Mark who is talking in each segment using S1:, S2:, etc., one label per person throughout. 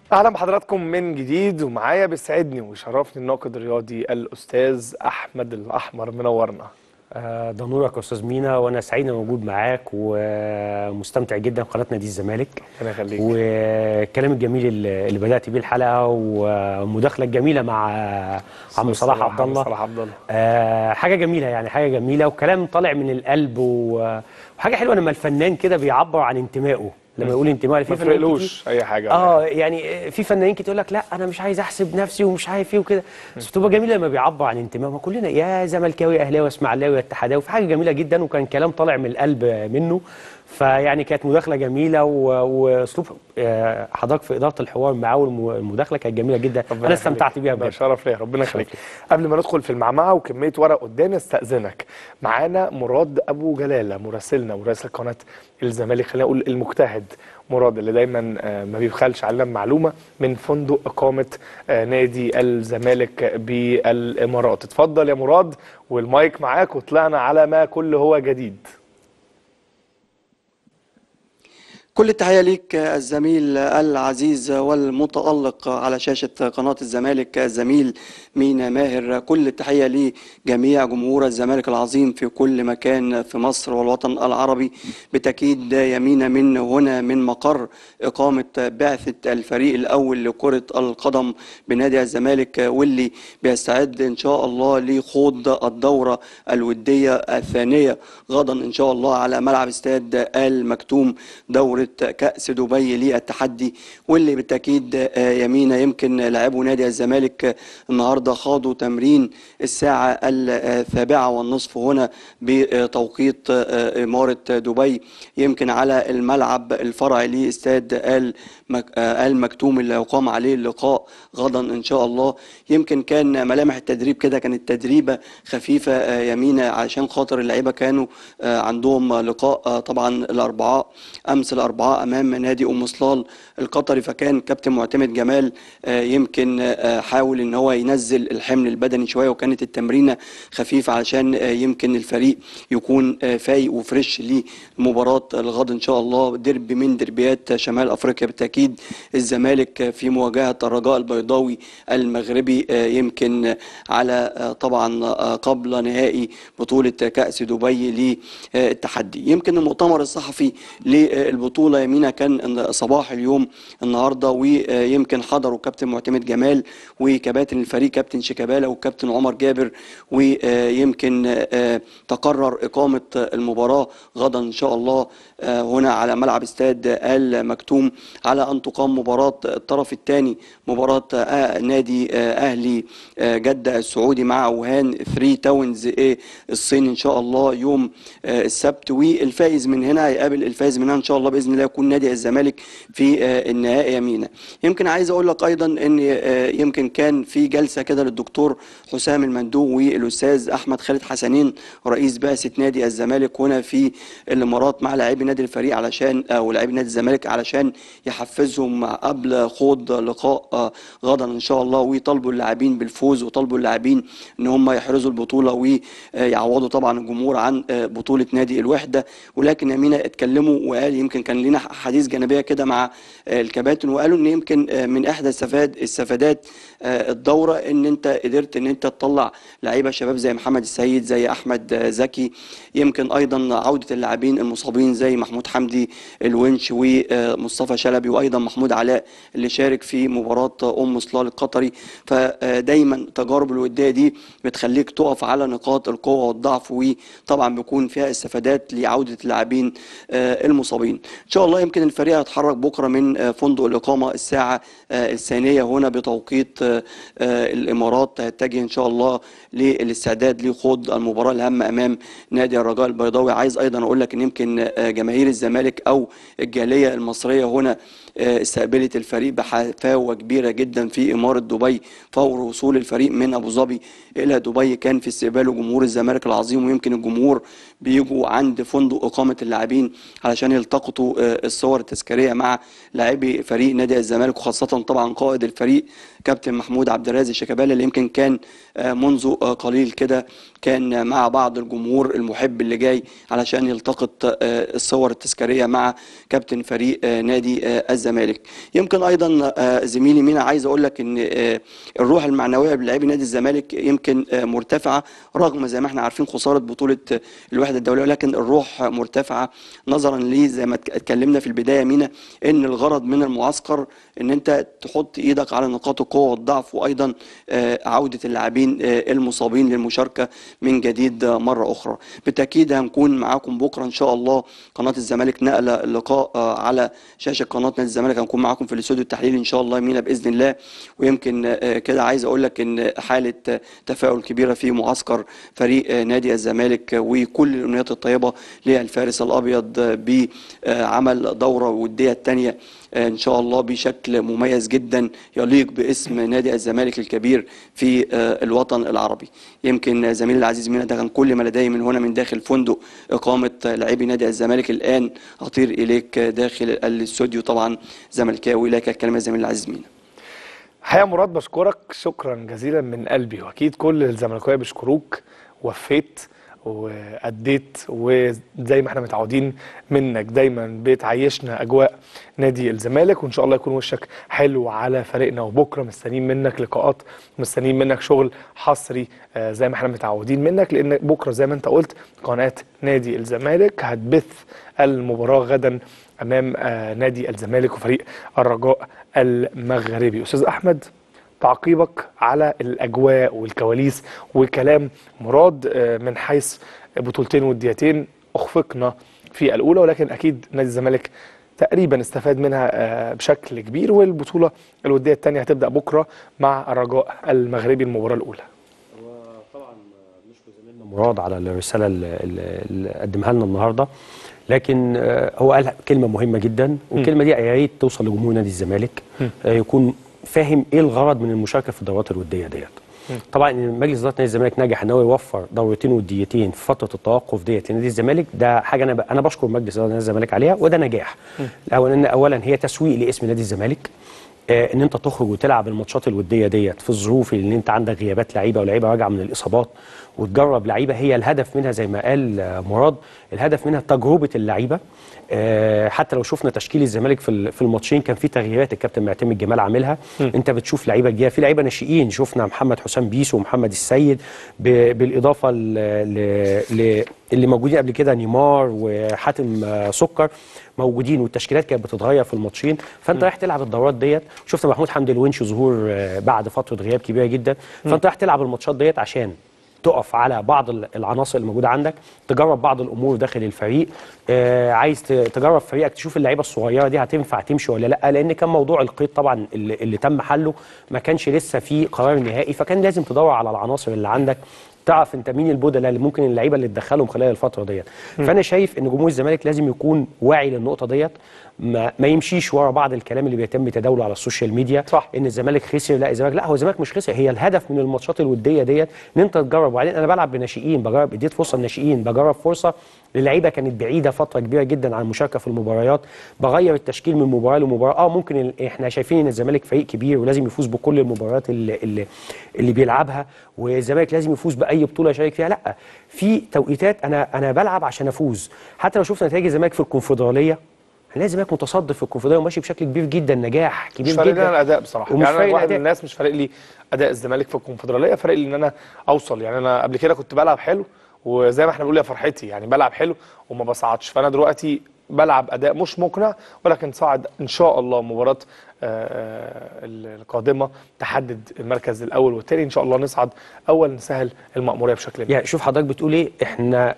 S1: اهلا بحضراتكم من جديد ومعايا بيسعدني ويشرفني الناقد الرياضي الاستاذ احمد الاحمر منورنا
S2: آه، ده نورك يا استاذ مينا وانا سعيد اني موجود معاك ومستمتع جدا بقناه نادي الزمالك
S1: ربنا يخليك
S2: والكلام الجميل اللي اللي بدات بيه الحلقه والمداخله الجميله مع عم صلاح عبد الله
S1: صلاح عبد الله
S2: آه، حاجه جميله يعني حاجه جميله وكلام طالع من القلب و- وحاجه حلوه لما الفنان كده بيعبر عن انتمائه لما يقول انتمائه في
S1: ما
S2: فنانين
S1: تفرقلوش اي حاجه
S2: اه يعني في فنانين كتير يقول لك لا انا مش عايز احسب نفسي ومش عارف ايه وكده بس بتبقى جميله لما بيعبر عن انتمائه ما كلنا يا زملكاوي اهلاوي اسماعيلاوي اتحداوي في حاجه جميله جدا وكان كلام طالع من القلب منه فيعني كانت مداخله جميله و- واسلوب آه، حضرتك في اداره الحوار معاه والمداخله كانت جميله جدا
S1: ربنا
S2: انا استمتعت
S1: يخليك.
S2: بيها
S1: ده
S2: بجد
S1: شرف ليا ربنا يخليك قبل ما ندخل في المعمعه وكميه ورق قدامي استاذنك معانا مراد ابو جلاله مراسلنا مراسل قناه الزمالك خلينا نقول المجتهد مراد اللي دايما آه، ما بيبخلش علينا بمعلومه من فندق اقامه آه، نادي الزمالك بالامارات اتفضل يا مراد والمايك معاك وطلعنا على ما كل هو جديد
S3: كل التحية ليك الزميل العزيز والمتألق على شاشة قناة الزمالك الزميل مينا ماهر كل التحية لجميع جمهور الزمالك العظيم في كل مكان في مصر والوطن العربي بالتأكيد يمينا من هنا من مقر إقامة بعثة الفريق الأول لكرة القدم بنادي الزمالك واللي بيستعد إن شاء الله لخوض الدورة الودية الثانية غدا إن شاء الله على ملعب استاد المكتوم دورة كأس دبي للتحدي واللي بالتأكيد آه، يمينا يمكن لاعبو نادي الزمالك آه، النهاردة خاضوا تمرين الساعة السابعة والنصف هنا بتوقيت آه، إمارة دبي يمكن على الملعب الفرعي لاستاد المك- آه، المكتوم اللي يقام عليه اللقاء غدا إن شاء الله يمكن كان ملامح التدريب كده كانت تدريبة خفيفة آه، يمينا عشان خاطر اللعيبة كانوا آه، عندهم لقاء آه، طبعا الأربعاء أمس الأربعاء أمام نادي أم صلال القطري فكان كابتن معتمد جمال آه، يمكن آه، حاول إن هو ينزل الحمل البدني شوية وكانت التمرينة خفيفة علشان آه، يمكن الفريق يكون آه، فايق وفريش لمباراة الغد إن شاء الله درب من دربيات شمال أفريقيا بالتأكيد الزمالك في مواجهة الرجاء البيضاوي المغربي آه، يمكن على آه، طبعا آه، قبل نهائي بطولة كأس دبي للتحدي يمكن المؤتمر الصحفي للبطولة يمينا كان صباح اليوم النهاردة ويمكن حضروا كابتن معتمد جمال وكباتن الفريق كابتن شيكابالا وكابتن عمر جابر ويمكن آه، تقرر إقامة المباراة غدا إن شاء الله آه، هنا على ملعب استاد المكتوم على أن تقام مباراة الطرف الثاني مباراة آه، نادي آه، أهلي آه، جدة السعودي مع وهان 3 تاونز إيه الصين إن شاء الله يوم آه، السبت والفائز من هنا هيقابل الفائز من هنا إن شاء الله بإذن الله يكون نادي الزمالك في آه، النهائي يمينا يمكن عايز أقول لك أيضا إن آه، يمكن كان في جلسة كده للدكتور حسام المندوب والأستاذ أحمد خالد حسنين رئيس بعثة نادي الزمالك هنا في الإمارات مع لاعبي نادي الفريق علشان أو لاعبي نادي الزمالك علشان يحفزهم قبل خوض لقاء آه، غدا إن شاء الله ويطالبوا اللاعبين بالفوز وطالبوا اللاعبين إن هم يحرزوا البطولة ويعوضوا طبعا الجمهور عن آه، بطولة نادي الوحدة ولكن يمينا اتكلموا وقال يمكن كان لنا حديث جانبية كده مع آه، الكباتن وقالوا إن يمكن آه، من إحدى السفاد السفادات آه، الدورة إن أنت قدرت إن أنت تطلع لعيبة شباب زي محمد السيد زي أحمد آه، زكي يمكن أيضا عودة اللاعبين المصابين زي محمود حمدي الونش ومصطفى شلبي وأيضا محمود علاء اللي شارك في مباراة أم صلال القطري فدايما تجارب الودية دي بتخليك تقف على نقاط القوة والضعف وطبعا بيكون فيها استفادات لعودة اللاعبين آه، المصابين إن شاء الله يمكن الفريق هيتحرك بكرة من آه، فندق الإقامة الساعة آه، الثانية هنا بتوقيت آه، آه، الإمارات هيتجه إن شاء الله للاستعداد لخوض المباراة الهامة أمام نادي الرجاء البيضاوي عايز أيضا أقول لك إن يمكن آه، جماهير الزمالك أو الجالية المصرية هنا آه، استقبلت الفريق بحفاوة كبيرة جدا في إمارة دبي فور وصول الفريق من أبو ظبي إلى دبي كان في استقباله جمهور الزمالك العظيم ويمكن الجمهور بيجوا عند فندق إقامة اللاعبين علشان يلتقطوا آه، الصور التذكارية مع لاعبي فريق نادي الزمالك وخاصة طبعا قائد الفريق كابتن محمود عبد الرازق شيكابالا اللي يمكن كان آه، منذ آه، قليل كده كان مع بعض الجمهور المحب اللي جاي علشان يلتقط آه، الصور التذكارية مع كابتن فريق آه، نادي آه، الزمالك الزمالك يمكن ايضا آه، زميلي مينا عايز اقول لك ان آه، الروح المعنويه بلاعبي نادي الزمالك يمكن آه، مرتفعه رغم زي ما احنا عارفين خساره بطوله آه، الوحده الدوليه ولكن الروح مرتفعه نظرا ليه زي ما اتك- اتكلمنا في البدايه مينا ان الغرض من المعسكر ان انت تحط ايدك على نقاط القوه والضعف وايضا آه، عوده اللاعبين آه، المصابين للمشاركه من جديد آه، مره اخرى بالتاكيد هنكون معاكم بكره ان شاء الله قناه الزمالك نقله اللقاء آه، على شاشه قناه نادي الزمالك هنكون معاكم في الاستوديو التحليلي ان شاء الله مينا باذن الله ويمكن آه، كده عايز اقول لك ان حاله آه، تفاؤل كبيره في معسكر فريق آه، نادي الزمالك آه، وكل الامنيات الطيبه للفارس الابيض آه، بعمل دوره وديه الثانيه ان شاء الله بشكل مميز جدا يليق باسم نادي الزمالك الكبير في آه، الوطن العربي يمكن زميلي العزيز مينا ده كان كل ما لدي من هنا من داخل فندق اقامه لاعبي نادي الزمالك الان اطير اليك داخل الاستوديو طبعا زملكاوي لك الكلمه زميلي العزيز مينا
S1: الحقيقه مراد بشكرك شكرا جزيلا من قلبي واكيد كل الزملكاويه بيشكروك وفيت واديت وزي ما احنا متعودين منك دايما بتعيشنا اجواء نادي الزمالك وان شاء الله يكون وشك حلو على فريقنا وبكره مستنيين منك لقاءات مستنيين منك شغل حصري آه، زي ما احنا متعودين منك لان بكره زي ما انت قلت قناه نادي الزمالك هتبث المباراه غدا امام آه، نادي الزمالك وفريق الرجاء المغربي استاذ احمد تعقيبك على الاجواء والكواليس وكلام مراد آه، من حيث بطولتين وديتين اخفقنا في الاولى ولكن اكيد نادي الزمالك تقريبا استفاد منها آه، بشكل كبير والبطوله الوديه الثانيه هتبدا بكره مع الرجاء المغربي المباراه الاولى
S2: طبعا نشكر زميلنا مراد على الرساله اللي- اللي اللي قدمها لنا النهارده لكن آه، هو قال كلمه مهمه جدا والكلمه دي يا ريت توصل لجمهور نادي الزمالك آه، يكون فاهم ايه الغرض من المشاركه في الدورات الوديه ديت طبعا ان مجلس اداره نادي الزمالك نجح ان هو يوفر دورتين وديتين في فتره التوقف ديت لنادي الزمالك ده حاجه انا ب... انا بشكر مجلس اداره نادي الزمالك عليها وده نجاح اولا اولا هي تسويق لاسم نادي الزمالك آه، ان انت تخرج وتلعب الماتشات الوديه ديت في الظروف اللي انت عندك غيابات لعيبه ولاعيبه راجعه من الاصابات وتجرب لعيبه هي الهدف منها زي ما قال آه، مراد الهدف منها تجربه اللعيبه آه، حتى لو شفنا تشكيل الزمالك في ال- في الماتشين كان في تغييرات الكابتن معتمد جمال عاملها انت بتشوف لعيبه جديده في لعيبه ناشئين شفنا محمد حسام بيسو ومحمد السيد ب- بالاضافه ل- ل- ل- اللي موجودين قبل كده نيمار وحاتم آه، سكر موجودين والتشكيلات كانت بتتغير في الماتشين فانت رايح تلعب الدورات ديت شفت محمود حمدي الونش ظهور آه، بعد فتره غياب كبيره جدا فانت رايح تلعب الماتشات ديت عشان تقف على بعض ال- العناصر اللي موجوده عندك تجرب بعض الامور داخل الفريق آه عايز ت- تجرب فريقك تشوف اللعيبه الصغيره دي هتنفع تمشي ولا لا لان كان موضوع القيد طبعا اللي, اللي تم حله ما كانش لسه في قرار نهائي فكان لازم تدور على العناصر اللي عندك تعرف انت مين البودلة اللي ممكن اللعيبه اللي تدخلهم خلال الفتره ديت فانا شايف ان جمهور الزمالك لازم يكون واعي للنقطه ديت ما, ما يمشيش ورا بعض الكلام اللي بيتم تداوله على السوشيال ميديا
S1: صح.
S2: ان الزمالك خسر لا الزمالك لا هو الزمالك مش خسر هي الهدف من الماتشات الوديه ديت ان انت تجرب وبعدين انا بلعب بناشئين بجرب اديت فرصه للناشئين بجرب فرصه للعيبه كانت بعيده فتره كبيره جدا عن المشاركه في المباريات بغير التشكيل من مباراه لمباراه اه ممكن ال- احنا شايفين ان الزمالك فريق كبير ولازم يفوز بكل المباريات اللي اللي, اللي بيلعبها والزمالك لازم يفوز باي بطوله يشارك فيها لا في توقيتات انا انا بلعب عشان افوز حتى لو شفنا نتائج الزمالك في الكونفدراليه هنلاقي الزمالك متصدر في الكونفدراليه وماشي بشكل كبير جدا نجاح
S1: مش
S2: كبير
S1: فارق لي انا
S2: جدا
S1: الاداء بصراحه
S2: ومش
S1: يعني
S2: فارق
S1: انا واحد من
S2: الأداء.
S1: الناس مش فارق لي اداء الزمالك في الكونفدراليه فارق لي ان انا اوصل يعني انا قبل كده كنت بلعب حلو وزي ما احنا بنقول يا فرحتي يعني بلعب حلو وما بصعدش فانا دلوقتي بلعب اداء مش مقنع ولكن صعد ان شاء الله مباراه آه، آه، القادمه تحدد المركز الاول والثاني ان شاء الله نصعد اول نسهل المأموريه بشكل ما
S2: يعني شوف حضرتك بتقول ايه احنا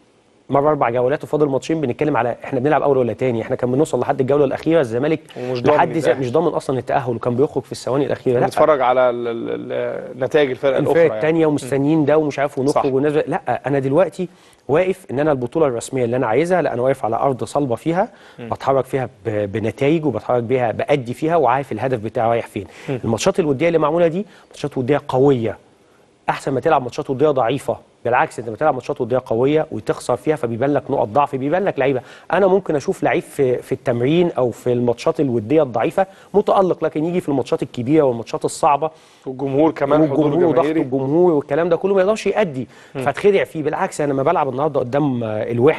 S2: مره اربع جولات وفاضل ماتشين بنتكلم على احنا بنلعب اول ولا تاني احنا كان بنوصل لحد الجوله الاخيره الزمالك
S1: ومش ضامن
S2: لحد زي
S1: يتأهل.
S2: مش ضامن اصلا التاهل وكان بيخرج في الثواني الاخيره لا
S1: نتفرج على ال- ال- ال- نتائج الفرق
S2: الفرق
S1: الاخرى يعني.
S2: الثانيه ومستنيين ده ومش عارف
S1: صح.
S2: ونخرج والناس لا انا دلوقتي واقف ان انا البطوله الرسميه اللي انا عايزها لا انا واقف على ارض صلبه فيها بتحرك فيها ب- بنتائج وبتحرك بيها بادي فيها وعارف الهدف بتاعي رايح فين الماتشات الوديه اللي معموله دي ماتشات وديه قويه احسن ما تلعب ماتشات وديه ضعيفه بالعكس انت بتلعب ماتشات وديه قويه وتخسر فيها فبيبان لك نقط ضعف بيبان لك لعيبه انا ممكن اشوف لعيب في في التمرين او في الماتشات الوديه الضعيفه متالق لكن يجي في الماتشات الكبيره والماتشات الصعبه
S1: والجمهور كمان حضور
S2: والجمهور وضغط
S1: جماهيري
S2: الجمهور والكلام ده كله ما يقدرش يأدي فتخدع فيه بالعكس انا لما بلعب النهارده قدام آه، الوحده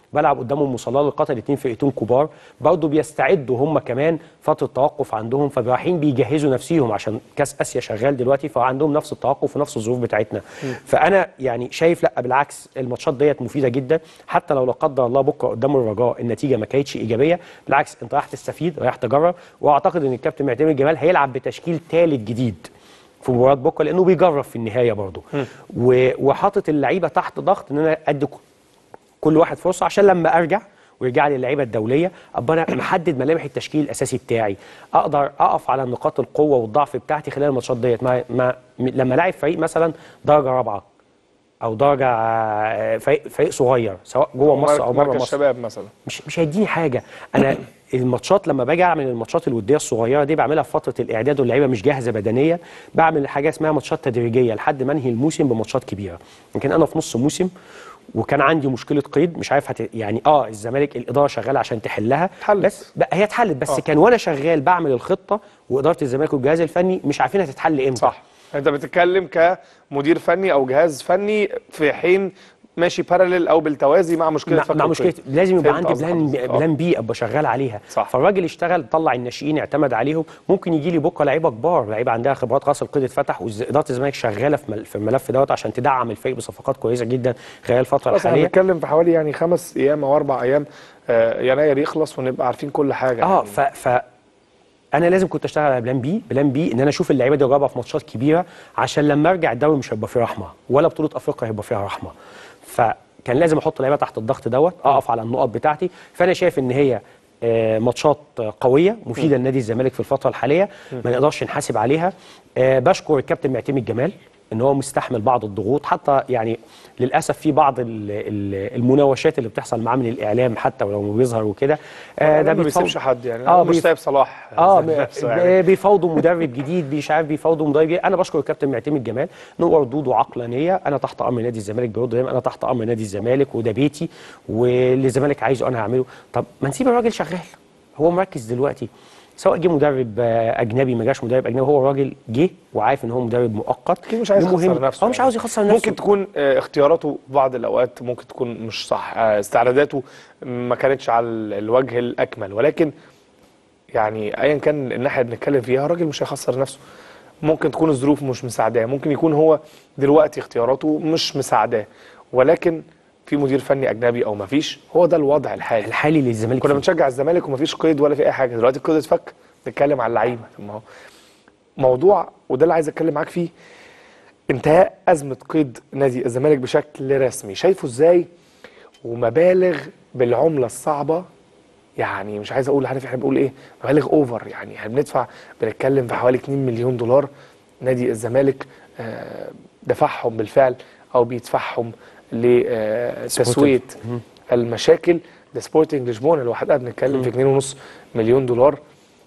S2: بلعب قدامهم مصلاه للقطر الاثنين فرقتين كبار برضه بيستعدوا هم كمان فتره توقف عندهم فرايحين بيجهزوا نفسيهم عشان كاس اسيا شغال دلوقتي فعندهم نفس التوقف ونفس الظروف بتاعتنا فانا يعني شايف لا بالعكس الماتشات ديت مفيده جدا حتى لو لا قدر الله بكره قدام الرجاء النتيجه ما كانتش ايجابيه بالعكس انت رايح تستفيد رايح تجرب واعتقد ان الكابتن معتمد جمال هيلعب بتشكيل ثالث جديد في مباراه بكره لانه بيجرب في النهايه برضه و- وحاطط اللعيبه تحت ضغط ان انا ادي ك- كل واحد فرصه عشان لما ارجع ويرجع لي اللعيبه الدوليه ابقى انا محدد ملامح التشكيل الاساسي بتاعي اقدر اقف على نقاط القوه والضعف بتاعتي خلال الماتشات ديت ما ما م- لما لاعب فريق مثلا درجه رابعه او درجه آه، فريق فريق صغير سواء جوه مصر او بره
S1: مركز
S2: مصر
S1: شباب مثلا
S2: مش مش هيديني حاجه انا الماتشات لما باجي اعمل الماتشات الوديه الصغيره دي بعملها في فتره الاعداد واللعيبه مش جاهزه بدنيا بعمل حاجه اسمها ماتشات تدريجيه لحد ما انهي الموسم بماتشات كبيره يمكن انا في نص موسم وكان عندي مشكله قيد مش عارف هت... يعني اه الزمالك الاداره شغاله عشان تحلها
S1: اتحلت.
S2: بس بقى هي اتحلت بس
S1: آه.
S2: كان وانا شغال بعمل الخطه واداره الزمالك والجهاز الفني مش عارفين هتتحل امتى
S1: صح انت بتتكلم كمدير فني او جهاز فني في حين ماشي باراليل او بالتوازي مع مشكله
S2: مع,
S1: فك
S2: مع
S1: القيد.
S2: مشكله لازم يبقى
S1: فهمت
S2: عندي
S1: قصد
S2: بلان
S1: حضرتك. آه.
S2: بلان بي ابقى شغال عليها
S1: صح.
S2: فالراجل اشتغل طلع الناشئين اعتمد عليهم ممكن يجي لي بكره لعيبه كبار لعيبه عندها خبرات راس القيد اتفتح واداره الزمالك شغاله في مل- في الملف دوت عشان تدعم الفريق بصفقات كويسه جدا خلال الفتره
S1: خلاص احنا
S2: الحاليه
S1: بنتكلم في حوالي يعني خمس ايام او اربع ايام آه، يناير يخلص ونبقى عارفين كل حاجه
S2: اه
S1: يعني.
S2: ف, ف انا لازم كنت اشتغل على بلان بي بلان بي ان انا اشوف اللعيبه دي اجربها في ماتشات كبيره عشان لما ارجع الدوري مش هيبقى فيه رحمه ولا بطوله افريقيا هيبقى فيها رحمه فكان لازم احط اللعيبه تحت الضغط دوت اقف على النقط بتاعتي فانا شايف ان هي آه، ماتشات آه، قويه مفيده لنادي الزمالك في الفتره الحاليه ما نقدرش نحاسب عليها آه، بشكر الكابتن معتمد جمال ان هو مستحمل بعض الضغوط حتى يعني للاسف في بعض ال- ال- المناوشات اللي بتحصل معاه من الاعلام حتى ولو ما بيظهر وكده آه،
S1: ده ما
S2: بيتفوض-
S1: بيسيبش حد يعني
S2: اه
S1: آه مش
S2: بيف-
S1: سايب صلاح
S2: اه
S1: ذات
S2: ب-
S1: نفسه يعني.
S2: ب- بيفاوضوا مدرب جديد مش عارف بيفاوضوا مدرب جديد. انا بشكر الكابتن معتمد جمال ان هو ردود وعقلانيه انا تحت امر نادي الزمالك برد دايما انا تحت امر نادي الزمالك وده بيتي واللي الزمالك عايزه انا هعمله طب ما نسيب الراجل شغال هو مركز دلوقتي سواء جه مدرب آه، اجنبي ما جاش مدرب اجنبي هو راجل جه وعارف ان هو مدرب مؤقت
S1: أكيد مش عايز
S2: المهم-
S1: يخسر نفسه
S2: هو مش
S1: يعني.
S2: عاوز يخسر نفسه
S1: ممكن تكون آه، اختياراته في بعض الاوقات ممكن تكون مش صح آه، استعداداته ما كانتش على ال- الوجه الاكمل ولكن يعني ايا كان الناحيه اللي بنتكلم فيها الراجل مش هيخسر نفسه ممكن تكون الظروف مش مساعداه ممكن يكون هو دلوقتي اختياراته مش مساعداه ولكن في مدير فني اجنبي او ما فيش هو ده الوضع الحالي
S2: الحالي للزمالك
S1: كنا
S2: فيه.
S1: بنشجع الزمالك ومفيش قيد ولا في اي حاجه دلوقتي القيد اتفك نتكلم على اللعيبه طب ما هو موضوع وده اللي عايز اتكلم معاك فيه انتهاء ازمه قيد نادي الزمالك بشكل رسمي شايفه ازاي ومبالغ بالعمله الصعبه يعني مش عايز اقول عارف احنا بنقول ايه مبالغ اوفر يعني احنا بندفع بنتكلم في حوالي 2 مليون دولار نادي الزمالك آه، دفعهم بالفعل او بيدفعهم لتسويه المشاكل ده سبورتنج لشبونه لوحدها بنتكلم في 2.5 مليون دولار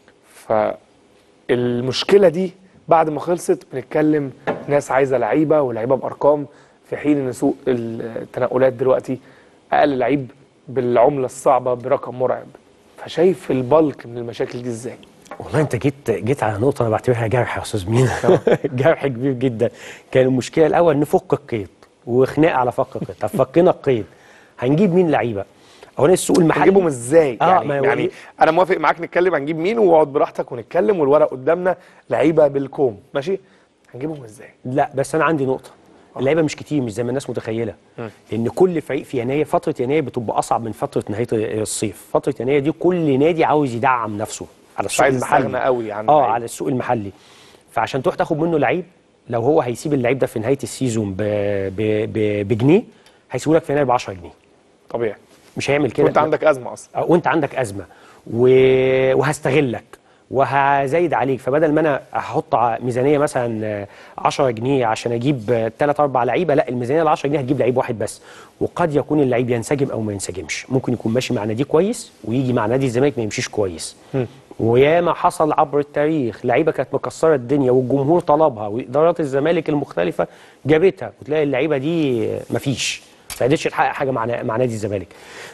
S1: فالمشكله دي بعد ما خلصت بنتكلم ناس عايزه لعيبه ولعيبه بارقام في حين ان سوق التنقلات دلوقتي اقل لعيب بالعمله الصعبه برقم مرعب فشايف البلك من المشاكل دي ازاي
S2: والله انت جيت جيت على نقطه انا بعتبرها جرح يا استاذ مين جرح كبير جدا كان المشكله الاول نفك القيد وخناق على فك القيد طب فكينا القيد هنجيب مين لعيبه اولا السوق المحلي
S1: هنجيبهم ازاي
S2: آه،
S1: يعني,
S2: ما هو
S1: يعني
S2: إيه؟
S1: انا موافق معاك نتكلم هنجيب مين واقعد براحتك ونتكلم والورق قدامنا لعيبه بالكوم ماشي هنجيبهم ازاي
S2: لا بس انا عندي نقطه اللعيبه مش كتير مش زي ما الناس متخيله لان كل فريق في يناير فتره يناير بتبقى اصعب من فتره نهايه الصيف فتره يناير دي كل نادي عاوز يدعم نفسه على السوق
S1: عايز
S2: المحلي
S1: يستغنى قوي عن
S2: اه
S1: لعيب.
S2: على السوق المحلي فعشان تروح تاخد منه لعيب لو هو هيسيب اللعيب ده في نهايه السيزون ب... ب... ب... بجنيه هيسيبه لك في يناير ب 10 جنيه
S1: طبيعي
S2: مش هيعمل كده
S1: وانت عندك ازمه اصلا
S2: آه، وانت عندك ازمه و... وهستغلك وهزايد عليك فبدل ما انا احط ع- ميزانيه مثلا آه، 10 جنيه عشان اجيب 3 4 لعيبه لا الميزانيه ال 10 جنيه هتجيب لعيب واحد بس وقد يكون اللعيب ينسجم او ما ينسجمش ممكن يكون ماشي مع نادي كويس ويجي مع نادي الزمالك ما يمشيش كويس وياما حصل عبر التاريخ لعيبه كانت مكسره الدنيا والجمهور طلبها وادارات الزمالك المختلفه جابتها وتلاقي اللعيبه دي آه، مفيش ما قدرتش تحقق حاجه مع نا- مع نادي الزمالك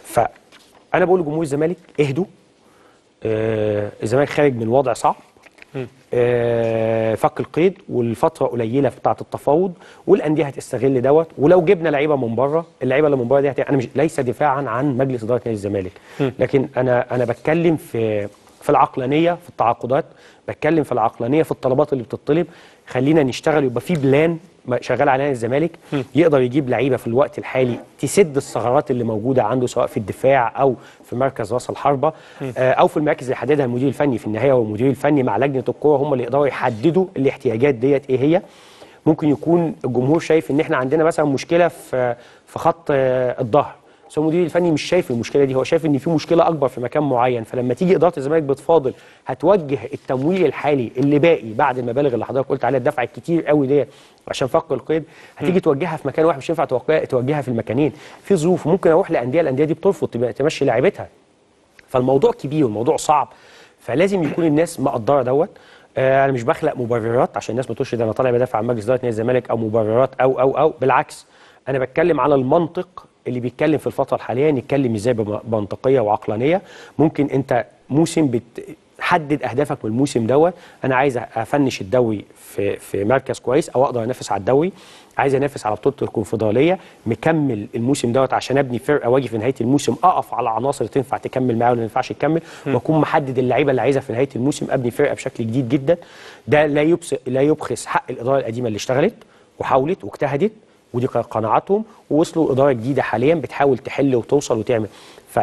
S2: فانا بقول لجمهور الزمالك اهدوا آه، الزمالك خارج من وضع صعب آه، فك القيد والفتره قليله بتاعه التفاوض والانديه هتستغل دوت ولو جبنا لعيبه من بره اللعيبه اللي من بره دي هت- انا مش ليس دفاعا عن مجلس اداره نادي الزمالك لكن انا انا بتكلم في في العقلانيه في التعاقدات بتكلم في العقلانيه في الطلبات اللي بتطلب خلينا نشتغل يبقى في بلان ما- شغال عليها الزمالك يقدر يجيب لعيبه في الوقت الحالي تسد الثغرات اللي موجوده عنده سواء في الدفاع او في مركز راس الحربه آه، او في المراكز اللي يحددها المدير الفني في النهايه هو المدير الفني مع لجنه الكوره هم اللي يقدروا يحددوا الاحتياجات ديت ايه هي ممكن يكون الجمهور شايف ان احنا عندنا مثلا مشكله في في خط آه، الظهر بس هو المدير الفني مش شايف المشكله دي هو شايف ان في مشكله اكبر في مكان معين فلما تيجي اداره الزمالك بتفاضل هتوجه التمويل الحالي اللي باقي بعد المبالغ اللي حضرتك قلت عليها الدفع الكتير قوي ديت عشان فك القيد هتيجي توجهها في مكان واحد مش ينفع توجه- توجهها في المكانين في ظروف ممكن اروح لانديه الانديه دي بترفض تبقى- تمشي لاعيبتها فالموضوع كبير والموضوع صعب فلازم يكون الناس مقدره دوت آه، انا مش بخلق مبررات عشان الناس ما تقولش ده انا طالع بدافع عن مجلس اداره نادي الزمالك او مبررات او او او بالعكس انا بتكلم على المنطق اللي بيتكلم في الفتره الحاليه نتكلم ازاي بمنطقيه وعقلانيه ممكن انت موسم بت حدد اهدافك من الموسم دوت انا عايز افنش الدوري في في مركز كويس او اقدر انافس على الدوري عايز انافس على بطوله الكونفدراليه مكمل الموسم دوت عشان ابني فرقه واجي في نهايه الموسم اقف على عناصر تنفع تكمل معايا ولا ما ينفعش تكمل واكون محدد اللعيبه اللي عايزها في نهايه الموسم ابني فرقه بشكل جديد جدا ده لا يبس لا يبخس حق الاداره القديمه اللي اشتغلت وحاولت واجتهدت ودي كانت قناعاتهم ووصلوا اداره جديده حاليا بتحاول تحل وتوصل وتعمل ف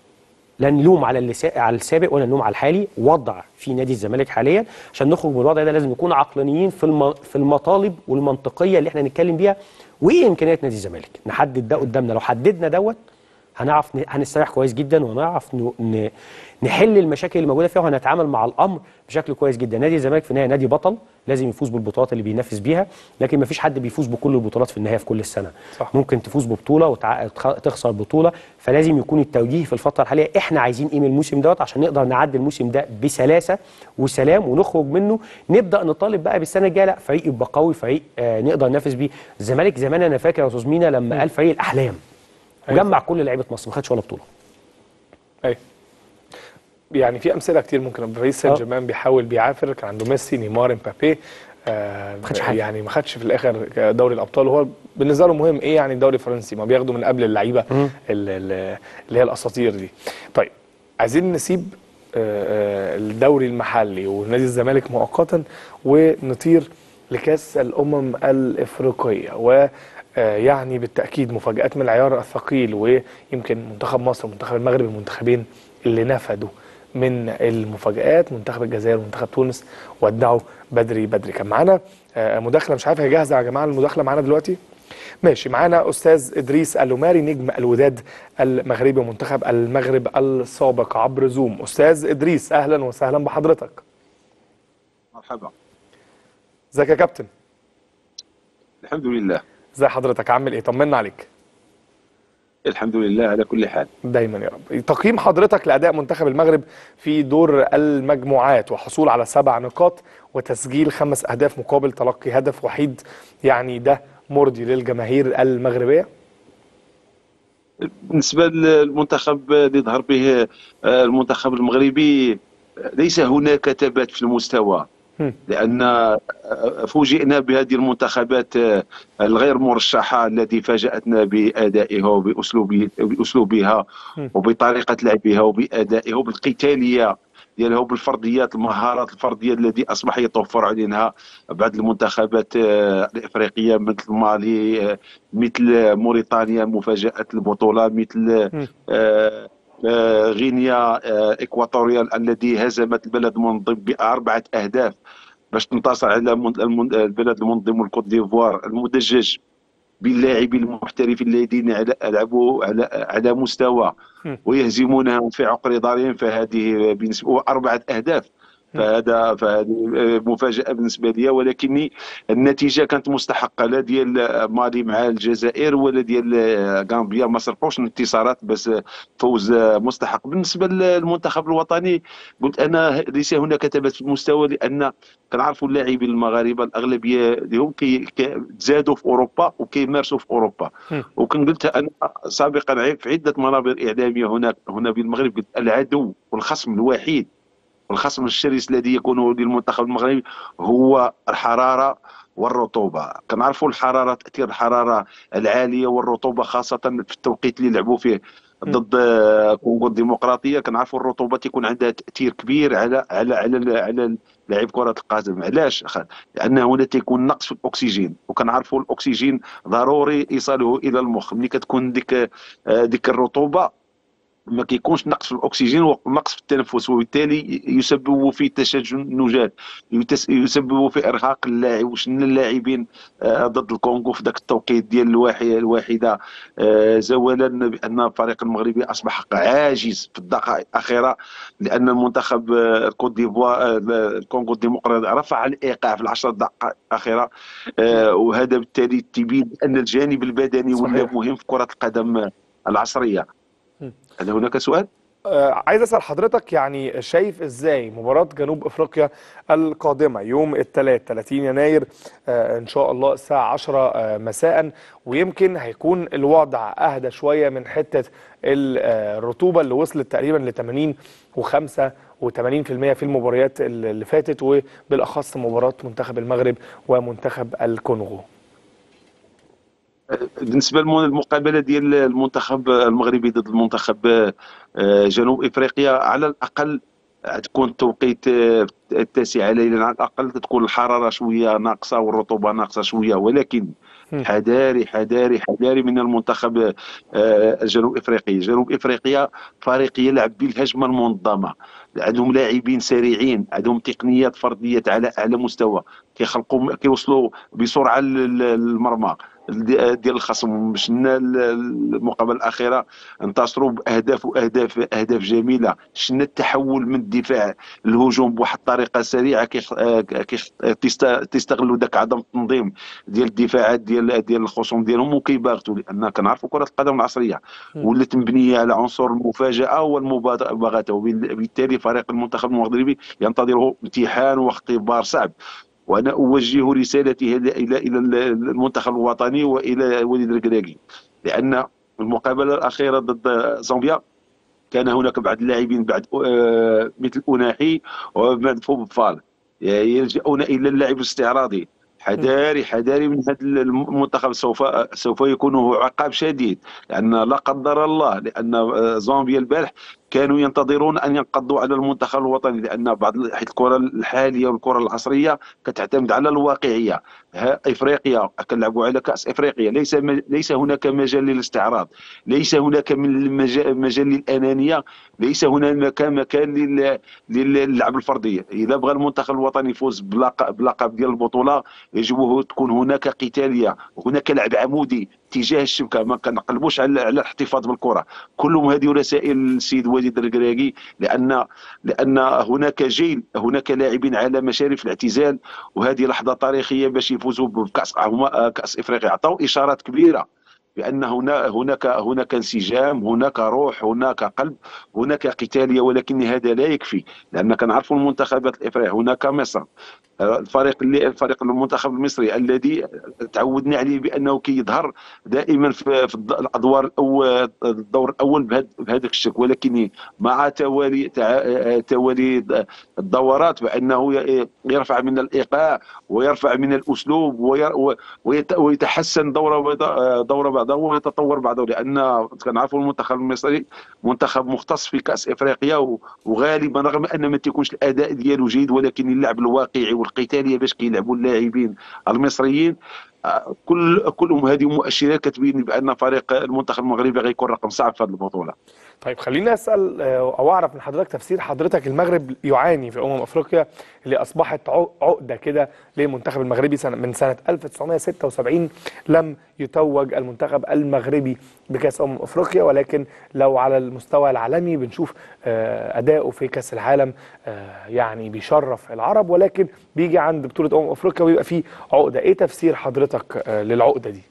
S2: لا نلوم على اللي سا... على السابق ولا نلوم على الحالي وضع في نادي الزمالك حاليا عشان نخرج من الوضع ده لازم نكون عقلانيين في الم... في المطالب والمنطقيه اللي احنا نتكلم بيها وايه امكانيات نادي الزمالك نحدد ده قدامنا لو حددنا دوت هنعرف ن... هنستريح كويس جدا وهنعرف ن... ن... نحل المشاكل اللي موجوده فيها وهنتعامل مع الامر بشكل كويس جدا نادي الزمالك في النهايه نادي بطل لازم يفوز بالبطولات اللي بينافس بيها لكن ما فيش حد بيفوز بكل البطولات في النهايه في كل السنه
S1: صح.
S2: ممكن تفوز ببطوله وتخسر بطوله فلازم يكون التوجيه في الفتره الحاليه احنا عايزين ايه من الموسم دوت عشان نقدر نعدي الموسم ده بسلاسه وسلام ونخرج منه نبدا نطالب بقى بالسنه الجايه لا فريق يبقى قوي فريق آه نقدر ننافس بيه الزمالك زمان انا فاكر يا استاذ مينا لما قال فريق الاحلام
S1: أيوة.
S2: وجمع كل لعيبه مصر ما خدش ولا بطوله
S1: ايوه يعني في امثله كتير ممكن باريس سان
S2: آه.
S1: جيرمان بيحاول بيعافر كان عنده ميسي نيمار امبابي آه
S2: ما خدش حاجة.
S1: يعني ما خدش في الاخر دوري الابطال وهو بالنسبه له مهم ايه يعني الدوري الفرنسي ما بياخدوا من قبل اللعيبه ال- ال- اللي هي الاساطير دي طيب عايزين نسيب آه، آه، الدوري المحلي ونادي الزمالك مؤقتا ونطير لكاس الامم الافريقيه و آه، يعني بالتاكيد مفاجات من العيار الثقيل ويمكن منتخب مصر ومنتخب المغرب المنتخبين اللي نفدوا من المفاجآت منتخب الجزائر ومنتخب تونس ودعوا بدري بدري كان معانا آه، مداخله مش عارف هي جاهزه يا جماعه المداخله معانا دلوقتي ماشي معانا استاذ ادريس الوماري نجم الوداد المغربي ومنتخب المغرب السابق عبر زوم استاذ ادريس اهلا وسهلا بحضرتك
S4: مرحبا
S1: ازيك يا كابتن
S4: الحمد لله
S1: ازي حضرتك عامل ايه طمنا عليك
S4: الحمد لله على كل حال
S1: دايما يا رب تقييم حضرتك لاداء منتخب المغرب في دور المجموعات وحصول على سبع نقاط وتسجيل خمس اهداف مقابل تلقي هدف وحيد يعني ده مرضي للجماهير المغربيه
S4: بالنسبة للمنتخب اللي ظهر به آه، المنتخب المغربي ليس هناك ثبات في المستوى
S1: هم.
S4: لأن آه، فوجئنا بهذه المنتخبات آه، الغير مرشحة التي فاجأتنا بأدائها وبأسلوب بأسلوبها
S1: هم.
S4: وبطريقة لعبها وبأدائها وبالقتالية ديالها وبالفرديات المهارات الفرديه التي اصبح يتوفر عليها بعض المنتخبات آه، الافريقيه مثل مالي آه، مثل موريتانيا مفاجاه البطوله مثل
S1: مم.
S4: آه، آه، غينيا آه، اكواتوريال الذي هزمت البلد المنظم باربعه اهداف باش تنتصر على من- المن- البلد المنظم الكوت ديفوار المدجج باللاعبين المحترفين الذين على- لعبوا على على مستوى
S1: مم.
S4: ويهزمونهم في عقر دارهم فهذه بالنسبه اربعه اهداف فهذا فهذه مفاجاه بالنسبه لي ولكني النتيجه كانت مستحقه لا ديال مالي مع الجزائر ولا ديال غامبيا ما سرقوش الانتصارات بس فوز مستحق بالنسبه للمنتخب الوطني قلت انا ليس هناك ثبات في المستوى لان كنعرفوا اللاعبين المغاربه الاغلبيه اليوم كي كي- تزادوا في اوروبا وكيمارسوا في اوروبا
S1: مم.
S4: وكان قلت انا سابقا في عده منابر اعلاميه هنا هنا بالمغرب قلت العدو والخصم الوحيد والخصم الشرس الذي يكون للمنتخب المغربي هو الحراره والرطوبه كنعرفوا الحراره تاثير الحراره العاليه والرطوبه خاصه في التوقيت اللي لعبوا فيه ضد كونغو الديمقراطيه كنعرفوا الرطوبه تيكون عندها تاثير كبير على على على على لاعب كره القدم علاش لان هنا تيكون نقص في الاكسجين وكنعرفوا الاكسجين ضروري ايصاله الى المخ ملي كتكون ديك ديك الرطوبه ما كيكونش نقص في الاكسجين ونقص في التنفس وبالتالي يسبب في تشنجات يسبب في ارهاق اللاعب وشنا اللاعبين آه، ضد الكونغو في ذاك التوقيت ديال الواحده الواحده آه، زوالا بان الفريق المغربي اصبح عاجز في الدقائق الاخيره لان المنتخب آه، الكوت ديفوار الكونغو الديمقراطي رفع الايقاع في العشر دقائق الاخيره وهذا بالتالي تبين ان الجانب البدني ولا مهم في كره القدم العصريه هل هناك سؤال؟
S1: آه عايز اسال حضرتك يعني شايف ازاي مباراه جنوب افريقيا القادمه يوم الثلاث 30 يناير آه ان شاء الله الساعه 10 آه مساء ويمكن هيكون الوضع اهدى شويه من حته الرطوبه اللي وصلت تقريبا ل 80 و5 و80% في المباريات اللي فاتت وبالاخص مباراه منتخب المغرب ومنتخب الكونغو
S4: بالنسبه للمقابله ديال المنتخب المغربي ضد المنتخب آه، جنوب افريقيا على الاقل تكون التوقيت آه، التاسعه ليلا على الاقل تكون الحراره شويه ناقصه والرطوبه ناقصه شويه ولكن حذاري حذاري حذاري من المنتخب الجنوب آه، افريقي جنوب افريقيا فريق يلعب بالهجمه المنظمه عندهم لاعبين سريعين عندهم تقنيات فرديه على اعلى مستوى كيخلقوا كيوصلوا بسرعه للمرمى ديال الخصم مشينا المقابله الاخيره انتصروا باهداف واهداف اهداف جميله شنا التحول من الدفاع للهجوم بواحد الطريقه سريعه كيستغلوا ذاك عدم التنظيم ديال الدفاعات ديال ديال الخصوم ديالهم وكيباغتوا لان كنعرفوا كره القدم العصريه ولات مبنيه على عنصر المفاجاه والمباغته وبالتالي فريق المنتخب المغربي ينتظره امتحان واختبار صعب وانا اوجه رسالتي الى الى المنتخب الوطني والى وليد الكراكي لان المقابله الاخيره ضد زامبيا كان هناك بعض اللاعبين بعد آه، مثل اناحي وبعد فوبفال يلجؤون الى اللعب الاستعراضي حذاري حذاري من هذا المنتخب سوف سوف يكون عقاب شديد لان لا قدر الله لان آه، زامبيا البارح كانوا ينتظرون ان ينقضوا على المنتخب الوطني لان بعض حيث الكره الحاليه والكره العصريه كتعتمد على الواقعيه افريقيا كنلعبوا على كاس افريقيا ليس ليس هناك مجال للاستعراض ليس هناك من مجال للانانيه ليس هناك مكان للعب الفرديه اذا بغى المنتخب الوطني يفوز بلقب ديال البطوله يجب تكون هناك قتاليه هناك لعب عمودي تجاه الشبكه ما كنقلبوش على على الاحتفاظ بالكره كلهم هذه رسائل السيد وليد الركراكي لان لان هناك جيل هناك لاعبين على مشارف الاعتزال وهذه لحظه تاريخيه باش يفوزوا بكاس كاس افريقيا عطاو اشارات كبيره بان هنا هناك هناك انسجام هناك روح هناك قلب هناك قتاليه ولكن هذا لا يكفي لان كنعرفوا المنتخبات الافريقيه هناك مصر الفريق اللي الفريق المنتخب المصري الذي تعودنا عليه بانه كيظهر دائما في, في الادوار الاول الدور الاول بهذاك الشكل ولكن مع توالي توالي الدورات بانه يرفع من الايقاع ويرفع من الاسلوب ويتحسن دوره دوره بعد ويتطور بعده لان كنعرفوا المنتخب المصري منتخب مختص في كاس افريقيا وغالبا رغم ان ما تيكونش الاداء ديالو جيد ولكن اللعب الواقعي والقتاليه باش كيلعبوا اللاعبين المصريين آه، كل كلهم هذه مؤشرات كتبين بان فريق المنتخب المغربي غيكون رقم صعب في هذه البطوله.
S1: طيب خليني اسال آه، او اعرف من حضرتك تفسير حضرتك المغرب يعاني في امم افريقيا اللي اصبحت عقده كده للمنتخب المغربي سنة من سنه 1976 لم يتوج المنتخب المغربي بكاس امم افريقيا ولكن لو على المستوى العالمي بنشوف آه، اداؤه في كاس العالم يعني بيشرف العرب ولكن بيجي عند بطوله امم افريقيا ويبقى فيه عقده ايه تفسير حضرتك للعقده دي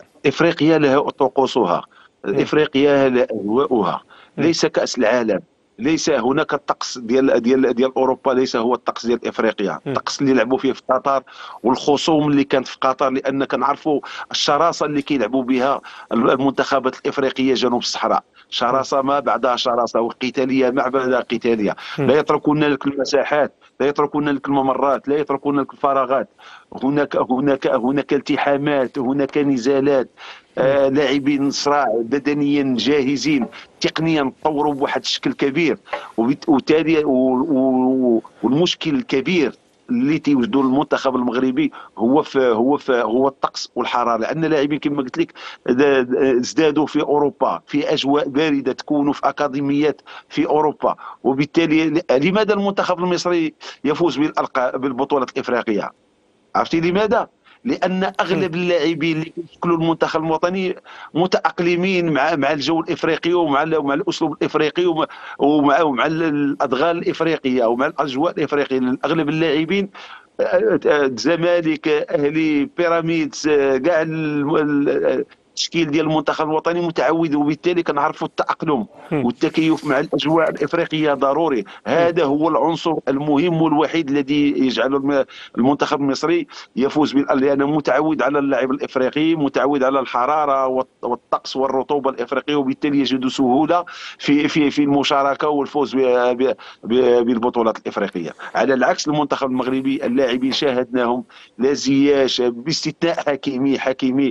S4: افريقيا لها طقوسها افريقيا لها اهواؤها ليس كاس العالم ليس هناك الطقس ديال ديال ديال اوروبا ليس هو الطقس ديال افريقيا الطقس اللي لعبوا فيه في قطر والخصوم اللي كانت في قطر لان كنعرفوا الشراسه اللي كيلعبوا بها المنتخبات الافريقيه جنوب الصحراء شراسه ما بعدها شراسه وقتاليه ما بعدها قتاليه لا يتركون لك المساحات لا يتركون لك الممرات لا يتركون لك الفراغات هناك هناك هناك التحامات هناك نزالات آه لاعبين صراع بدنيا جاهزين تقنيا تطوروا بواحد الشكل كبير وبالت- وبالتالي و- و- والمشكل الكبير اللي تيوجدوا المنتخب المغربي هو في هو في هو الطقس والحراره لان اللاعبين كما قلت لك د- د- ازدادوا في اوروبا في اجواء بارده تكونوا في اكاديميات في اوروبا وبالتالي ل- لماذا المنتخب المصري يفوز بالالقاب بالبطولات الافريقيه عرفتي لماذا؟ لان اغلب اللاعبين اللي كيشكلوا المنتخب الوطني متاقلمين مع مع الجو الافريقي ومع ال- ومع الاسلوب الافريقي ومع ومع, ومع ال- الادغال الافريقيه ومع الاجواء الافريقيه لأن اغلب اللاعبين آه، آه، الزمالك آه، اهلي بيراميدز آه، كاع ال- ال- التشكيل ديال المنتخب الوطني متعود وبالتالي كنعرفوا التاقلم والتكيف مع الاجواء الافريقيه ضروري هذا هو العنصر المهم والوحيد الذي يجعل الم- المنتخب المصري يفوز بال- لانه متعود على اللعب الافريقي متعود على الحراره والط- والطقس والرطوبه الافريقيه وبالتالي يجد سهوله في في في المشاركه والفوز ب- ب- ب- بالبطولات الافريقيه على العكس المنتخب المغربي اللاعبين شاهدناهم لا زياش باستثناء حكيمي حكيمي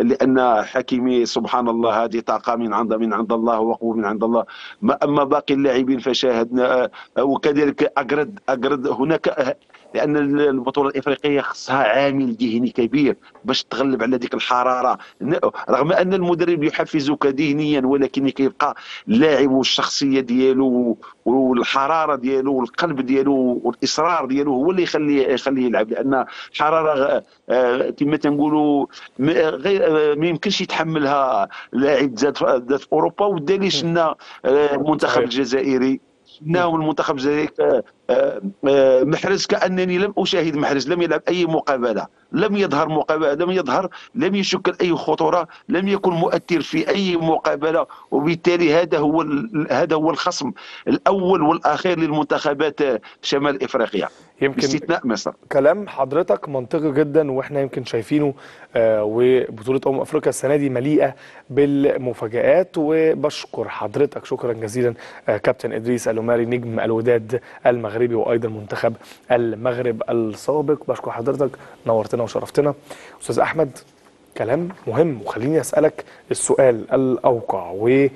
S4: لان حكيمي سبحان الله هذه طاقه من عند من عند الله وقوه من عند الله ما اما باقي اللاعبين فشاهدنا آه، وكذلك اقرد اقرد هناك آه، لان البطوله الافريقيه خصها عامل ذهني كبير باش تغلب على ديك الحراره ن- رغم ان المدرب يحفزك ذهنيا ولكن كيبقى اللاعب والشخصيه ديالو والحراره ديالو والقلب ديالو والاصرار ديالو هو اللي يخليه يخليه يلعب لان حراره آه، كما تنقولوا م- غير آه، ما يمكنش يتحملها لاعب ذات ذات اوروبا والدليل شفنا آه، المنتخب
S1: صحيح.
S4: الجزائري شفناهم المنتخب الجزائري آه، آه، آه، محرز كانني لم اشاهد محرز لم يلعب اي مقابله لم يظهر مقابله لم يظهر لم يشكل اي خطوره لم يكن مؤثر في اي مقابله وبالتالي هذا هو ال- هذا هو الخصم الاول والاخير للمنتخبات آه، شمال افريقيا
S1: يمكن
S4: باستثناء مصر
S1: كلام حضرتك منطقي جدا واحنا يمكن شايفينه آه، وبطولة أمم أفريقيا السنة دي مليئة بالمفاجآت وبشكر حضرتك شكرا جزيلا آه، كابتن إدريس الأماري نجم الوداد المغربي وأيضا منتخب المغرب السابق بشكر حضرتك نورتنا وشرفتنا أستاذ أحمد كلام مهم وخليني أسألك السؤال الأوقع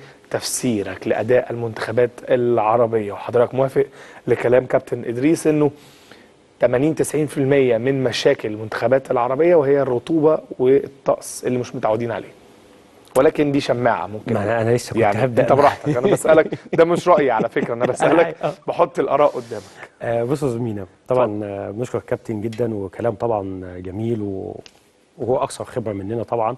S1: وتفسيرك لأداء المنتخبات العربية وحضرتك موافق لكلام كابتن إدريس إنه 80 90% من مشاكل المنتخبات العربيه وهي الرطوبه والطقس اللي مش متعودين عليه ولكن دي شماعه ممكن
S2: ما أنا- أنا لسه كنت
S1: يعني
S2: هبدأ.
S1: انت براحتك انا بسالك ده مش رايي على فكره انا بسالك
S2: آه.
S1: بحط الاراء قدامك
S2: آه، بص يا أستاذ مينا طبعا آه، بنشكر الكابتن جدا وكلام طبعا آه، جميل و... وهو اكثر خبره مننا طبعا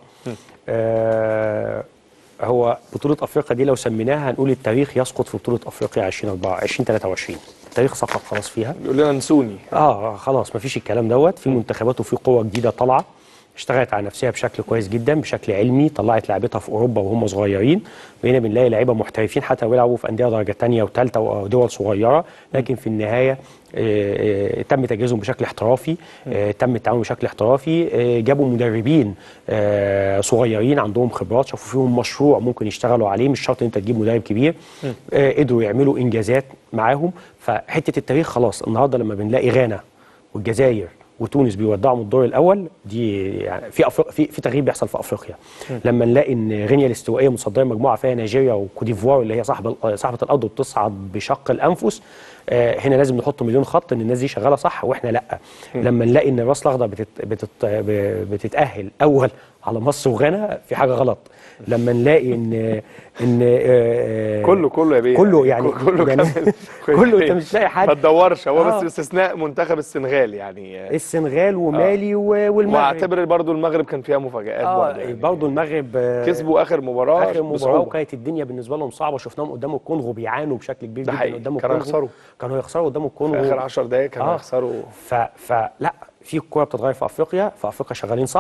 S2: آه هو بطوله افريقيا دي لو سميناها هنقول التاريخ يسقط في بطوله افريقيا 2024 2023 التاريخ سقط خلاص فيها
S1: بيقول لنا نسوني
S2: اه خلاص مفيش الكلام دوت في منتخبات وفي قوه جديده طالعه اشتغلت على نفسها بشكل كويس جدا بشكل علمي طلعت لعبتها في اوروبا وهم صغيرين بقينا بنلاقي لعيبه محترفين حتى لو بيلعبوا في انديه درجه ثانيه وثالثه ودول صغيره لكن في النهايه آه، آه، تم تجهيزهم بشكل احترافي آه، تم التعامل بشكل احترافي آه، جابوا مدربين آه، صغيرين عندهم خبرات شافوا فيهم مشروع ممكن يشتغلوا عليه مش شرط ان انت تجيب مدرب كبير آه، قدروا يعملوا انجازات معاهم فحته التاريخ خلاص النهارده لما بنلاقي غانا والجزائر وتونس بيودعوا من الدور الاول دي يعني في أفريق في في تغيير بيحصل في افريقيا لما نلاقي ان غينيا الاستوائيه متصدره مجموعه فيها نيجيريا وكوديفوار اللي هي صاحبه صاحبه الارض وبتصعد بشق الانفس آه، هنا لازم نحط مليون خط ان الناس دي شغاله صح واحنا لا لما نلاقي ان الراس الاخضر بتت بتت بتتاهل اول على مصر وغانا في حاجه غلط لما نلاقي ان ان آه،
S1: كله كله يا بيه
S2: كله يعني
S1: كله
S2: يعني
S1: كامل.
S2: كله انت مش لاقي
S1: ما
S2: حد
S1: تدورش هو بس
S2: آه.
S1: باستثناء منتخب السنغال يعني
S2: السنغال ومالي و- والمغرب
S1: واعتبر برضو المغرب كان فيها مفاجآت
S2: اه
S1: برضو يعني
S2: برضه المغرب آه،
S1: كسبوا اخر مباراه
S2: اخر مباراه
S1: بصعوبة.
S2: وكانت الدنيا بالنسبه لهم صعبه شفناهم قدام الكونغو بيعانوا بشكل كبير
S1: ده
S2: جدا
S1: حقيقي.
S2: قدام
S1: كانوا
S2: الكونغو
S1: يخسروا.
S2: كانوا يخسروا قدام الكونغو
S1: في اخر 10 دقائق كانوا
S2: آه.
S1: يخسروا
S2: ف... فلا في كوره بتتغير في افريقيا في افريقيا شغالين صح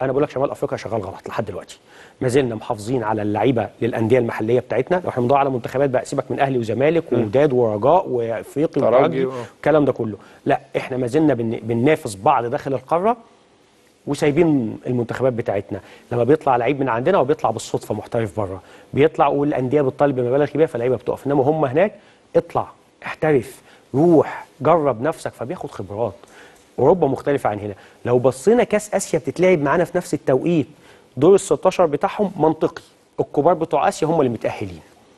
S2: انا بقول لك شمال افريقيا شغال غلط لحد دلوقتي ما زلنا محافظين على اللعيبه للانديه المحليه بتاعتنا لو احنا بندور على منتخبات بقى سيبك من اهلي وزمالك ووداد ورجاء وافريقي
S1: ترجي،
S2: وترجي
S1: آه.
S2: الكلام ده كله لا احنا ما زلنا بن- بننافس بعض داخل القاره وسايبين المنتخبات بتاعتنا لما بيطلع لعيب من عندنا وبيطلع بالصدفه محترف بره بيطلع والانديه بتطالب بمبالغ كبيره فاللعيبه بتقف انما هم هناك اطلع احترف روح جرب نفسك فبياخد خبرات اوروبا مختلفه عن هنا لو بصينا كاس اسيا بتتلعب معانا في نفس التوقيت دور ال 16 بتاعهم منطقي الكبار بتوع اسيا هم اللي متاهلين